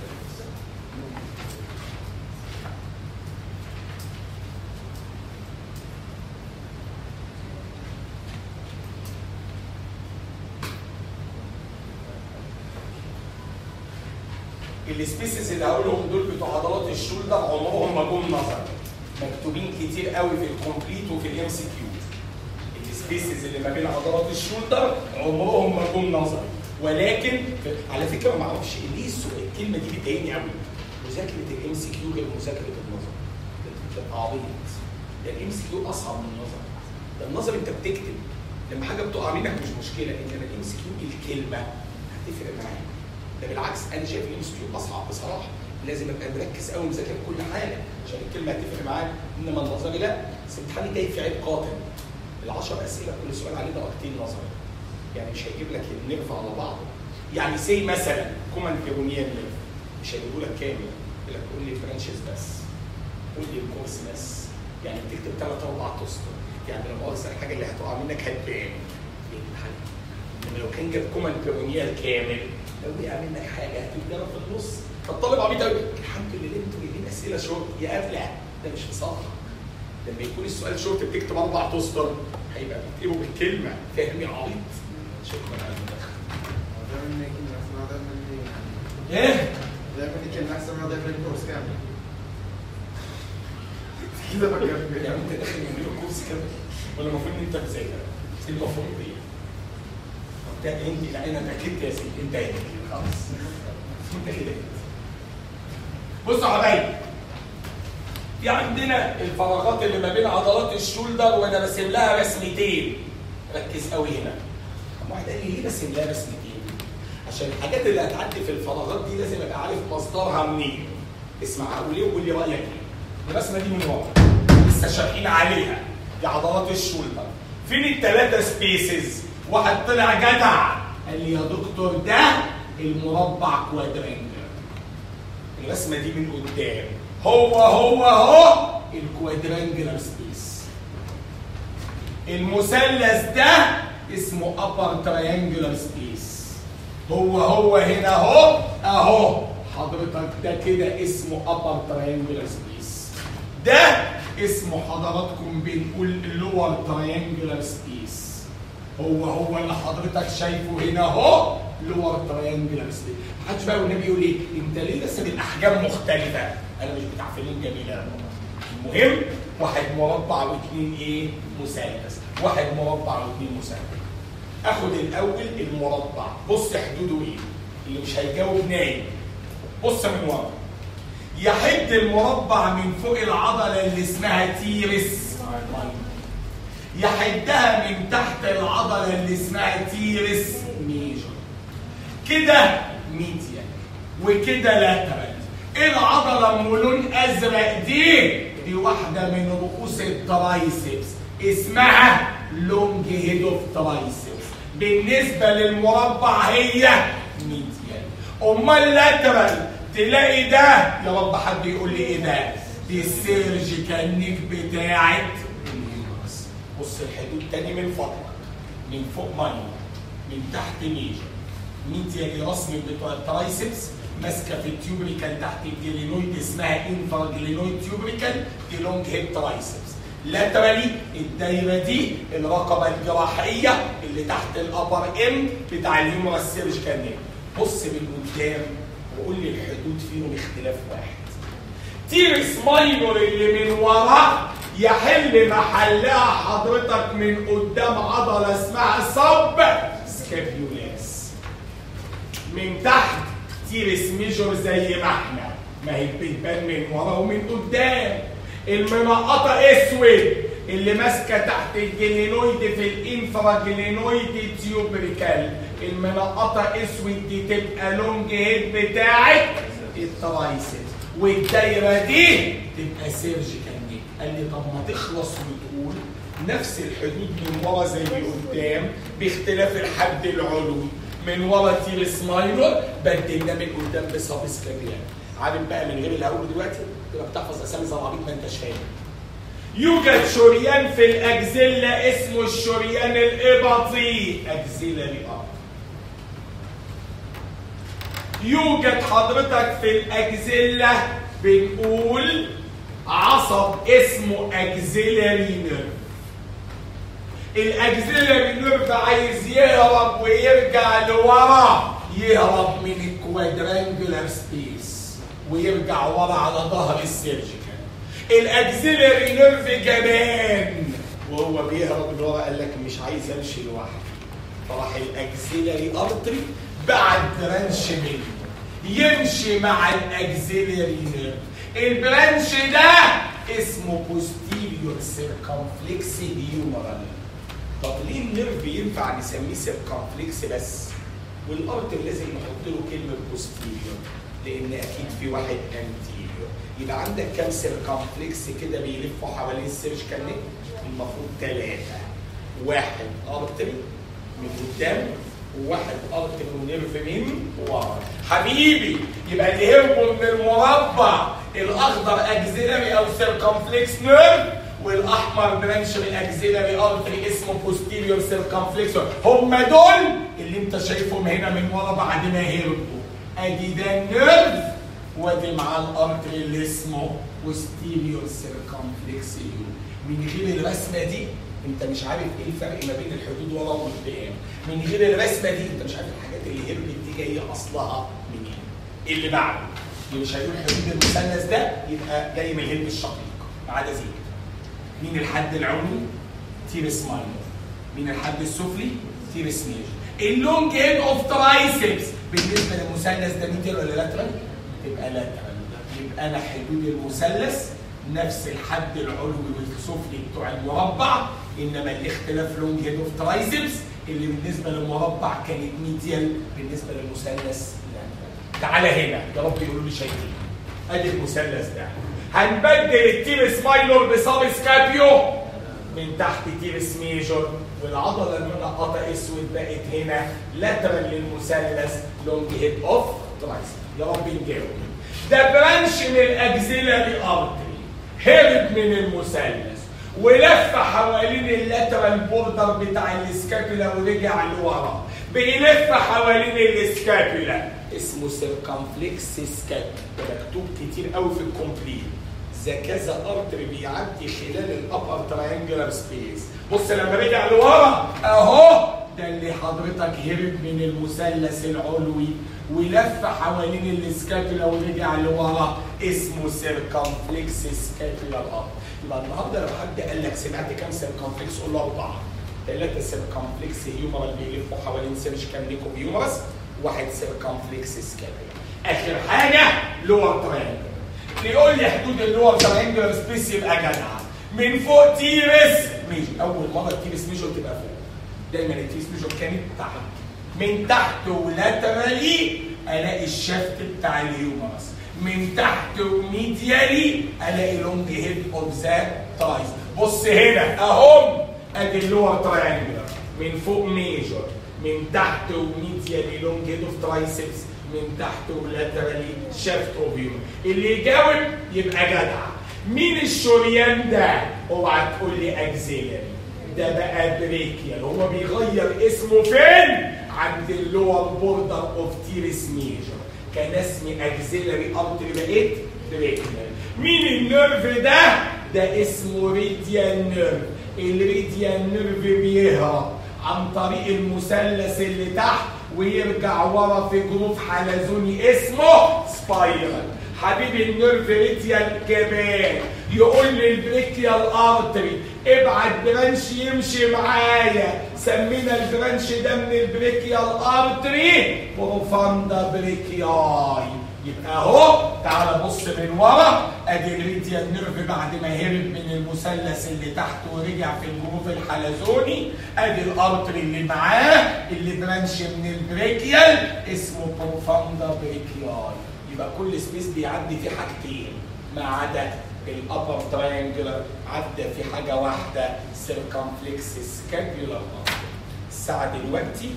السبيسيز اللي هقولهم دول بتوع عضلات الشولدر عمرهم ما جم نظر مكتوبين كتير قوي في الكومبليت وفي الام سي كيو السبيسيز اللي ما بين عضلات الشولدر عمرهم ما جم نظر ولكن على فكره ما اعرفش ليه السؤال- الكلمه دي بتضايقني قوي مذاكره الام سي كيو غير مذاكره النظر بتبقى عبيط ده الام سي كيو اصعب من النظر ده النظر انت بتكتب لما حاجه بتقع منك مش مشكله انما الام سي كيو الكلمه هتفرق معاك ده بالعكس انا شايف الام سي كيو اصعب بصراحه لازم ابقى مركز قوي مذاكر كل حاجه عشان الكلمه هتفرق معاك انما النظري لا بس امتحاني جاي في عيب قاتل ال 10 اسئله كل سؤال عليه درجتين نظري يعني مش هيجيب لك النيرف على بعضه يعني سي مثلا كومان بيرونيال نيرف مش هيجيبوا لك كامل يقول لك قول لي برانشز بس قول لي الكورس بس يعني بتكتب ثلاث اربع اسطر يعني لو مؤاخذه الحاجه اللي هتقع منك هتبان في الامتحان انما لو كان جاب كومان بيرونيال كامل لو وقع منك حاجه هتتجرى في النص فالطالب عبيط قوي الحمد لله انتوا جايبين اسئله شورت يا ابلع ده مش مصطلح لما يكون السؤال شورت بتكتب اربع اسطر هيبقى بتكتبه بالكلمه فاهم يا عبيط شكرا على المداخله ده مني كلمة أحسن ده مني ايه ده مني كلمة أحسن ده مني كورس كامل كده فكرت يعني انت داخل من غير كورس كامل ولا المفروض ان انت تذاكر؟ ايه المفروض ايه؟ ده انت لا انا اتاكدت يا سيدي انت هنا خلاص انت كده بصوا يا حبايبي في عندنا الفراغات اللي ما بين عضلات الشولدر وانا برسم لها رسمتين ركز قوي هنا طب واحد قال لي ليه برسم لها رسمتين؟ عشان الحاجات اللي هتعدي في الفراغات دي لازم ابقى عارف مصدرها منين اسمعها وليه وقول لي رايك ايه الرسمه دي من ورا لسه شارحين عليها دي عضلات الشولدر فين الثلاثه سبيسز واحد طلع جدع قال لي يا دكتور ده المربع كوادرانجل الرسمه دي من قدام هو هو هو الكوادرانجلر سبيس المثلث ده اسمه upper triangular space هو هو هنا اهو اهو حضرتك ده كده اسمه upper triangular space ده اسمه حضراتكم بنقول اللور تريانجلر سبيس هو هو اللي حضرتك شايفه هنا اهو لور تريانجلر سبيس محدش بقى والنبي يقول ايه انت ليه رسم الاحجام مختلفه انا مش بتاع فنون جميله المهم واحد مربع واثنين ايه مثلث واحد مربع واثنين مثلث اخد الاول المربع بص حدوده ايه اللي مش هيجاوب نايم بص من ورا يحد المربع من فوق العضله اللي اسمها تيرس يحدها من تحت العضله اللي اسمها تيرس ميجر كده ميديا وكده لاترال العضله ام لون ازرق دي دي واحده من رؤوس الترايسبس اسمها لونج هيد اوف ترايسبس بالنسبه للمربع هي ميديا امال لاترال تلاقي ده يا رب حد يقول لي ايه ده دي السيرجيكال نيك بتاعت اليوترس بص الحدود تاني من فضلك من فوق ماينر من تحت ميجر ميديا دي رسم بتوع الترايسبس ماسكه في التيوبريكال تحت الجلينويد اسمها انفر جلينويد تيوبريكال دي لونج هيد ترايسبس لاترالي الدايره دي الرقبه الجراحيه اللي تحت الابر ام بتاع الهيومرال سيرجيكال نيك بص من قدام وقول لي الحدود فيهم اختلاف واحد تيرس ماينور اللي من ورا يحل محلها حضرتك من قدام عضله اسمها صب سكابيولاس من تحت تيرس ميجور زي ما احنا ما هي بتبان من ورا ومن قدام المنقطه اسود اللي ماسكه تحت الجلينويد في الانفرا جلينويد تيوبريكال المنقطه اسود دي تبقى لونج هيد بتاعت الترايسبس والدايره دي تبقى سيرجيكال نيك قال لي طب ما تخلص وتقول نفس الحدود من ورا زي قدام باختلاف الحد العلوي من ورا تيرس ماينور بدلنا من قدام بسابس كابيان عارف بقى من غير اللي هقوله دلوقتي تبقى بتحفظ اسامي زي العبيط ما انتش فاهم يوجد شريان في الاجزله اسمه الشريان الابطي اكزيلاري ارت يوجد حضرتك في الاجزله بنقول عصب اسمه اكزيلاري نيرف الاكزيلاري نيرف عايز يهرب ويرجع لورا يهرب من الكوادرانجولار سبيس ويرجع ورا على ظهر السيرجيكال الاكزيلاري نيرف جبان وهو بيهرب لورا قال لك مش عايز امشي لوحدي فراح الاكزيلاري ارتري بعد برانش منه يمشي مع الاكزيلاري نيرف البرانش ده اسمه بوستيريور سيركمفلكس هيومرال طب ليه النيرف ينفع نسميه سيركمفلكس بس والارتر لازم نحط له كلمه بوستيريور لان اكيد في واحد انتيريور يبقى عندك كام سيركمفلكس كده بيلفوا حوالين السيرجيكال نيك المفروض ثلاثه واحد ارتري من قدام وواحد ارتري ونيرف من ورا حبيبي يبقى اللي هربوا من المربع الاخضر اكزيلاري او سيركمفلكس نيرف والاحمر برانش من اكزيلاري ارتري اسمه بوستيريور سيركمفلكس هم دول اللي انت شايفهم هنا من ورا بعد ما هربوا ادي ده النيرف وادي معاه الارتري اللي اسمه بوستيريور سيركمفلكس من غير الرسمه دي انت مش عارف ايه الفرق ما بين الحدود ورا وقدام من غير الرسمه دي انت مش عارف الحاجات اللي هربت دي جايه اصلها منين اللي بعده اللي مش هيقول حدود المثلث ده يبقى جاي من الهند الشقيق ما عدا زي كده مين الحد العلوي تيرس ماينور مين الحد السفلي تيرس ميجر اللونج هيد اوف ترايسبس بالنسبه للمثلث ده ميديال ولا لاترال تبقى لاترال يبقى انا حدود المثلث نفس الحد العلوي والسفلي بتوع المربع انما الاختلاف لونج هيد اوف ترايسبس اللي بالنسبه للمربع كانت ميديال بالنسبه للمثلث لاترال تعالى هنا يا رب يقولوا لي شايفين ادي المثلث ده هنبدل التيرس ماينور بساب سكابيو من تحت تيرس ميجور والعضله المنقطه اسود بقت هنا لاترال للمثلث لونج هيد اوف ترايس يا رب نجاوب ده برانش من الاكزيلاري ارتري هرب من المثلث ولف حوالين اللاترال بوردر بتاع السكابيلا ورجع لورا بيلف حوالين السكابيلا اسمه سيركمفلكس سكاب ده مكتوب كتير قوي في الكومبليت ذا كذا ارتري بيعدي خلال الابر تراينجلر سبيس بص لما رجع لورا اهو ده اللي حضرتك هرب من المثلث العلوي ولف حوالين السكابولا ورجع لورا اسمه سيركمفلكس سكابولا اب يبقى النهارده لو حد قال لك سمعت كام سيركمفلكس قول له اربعه ثلاثه سيركمفلكس هيومرال بيلفوا حوالين سيرشكال نيكو هيومرس واحد سيركمفلكس سكابولا اخر حاجه لور تراينجل يقول لي حدود اللور تراينجل سبيس يبقى جدع من فوق تيرس ماشي اول مره التيرس ميجور تبقى فوق دايما التيرس ميجور كانت تحت من تحت ولاترالي الاقي الشفت بتاع الهيومرس من تحت وميديالي الاقي لونج هيد اوف ذا تايز بص هنا اهم ادي اللور تراينجلر من فوق ميجور من تحت وميديالي لونج هيد اوف ترايسبس من تحت ولاترالي شافت اوف هيومر اللي يجاوب يبقى جدع مين الشريان ده؟ اوعى تقول لي اكزيلري ده بقى بريكيال هو بيغير اسمه فين؟ عند اللور بوردر اوف تيرس ميجر كان اسمي اكزيلري ارتري بقيت بريكيال مين النيرف ده؟ ده اسمه ريديال نيرف الريديال نيرف بيهرب عن طريق المثلث اللي تحت ويرجع ورا في جروف حلزوني اسمه سبايرال حبيبي النيرف ريديال كمان يقول لي البريكيال ارتري ابعت برانش يمشي معايا سمينا البرانش ده من البريكيال ارتري بروفاندا بريكياي يبقى اهو تعال بص من ورا ادي الريديال نيرف بعد ما هرب من المثلث اللي تحت ورجع في الجروف الحلزوني ادي الارتري اللي معاه اللي برانش من البريكيال اسمه بروفاندا بريكياي يبقى كل سبيس بيعدي فيه حاجتين ما عدا الابر تراينجلر عدى في حاجه واحده سيركمفلكس سكابيولار الساعه دلوقتي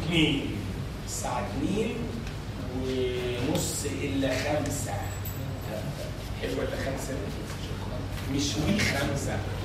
2 الساعه 2 ونص الا خمسه حلوه الا خمسه مش وي خمسه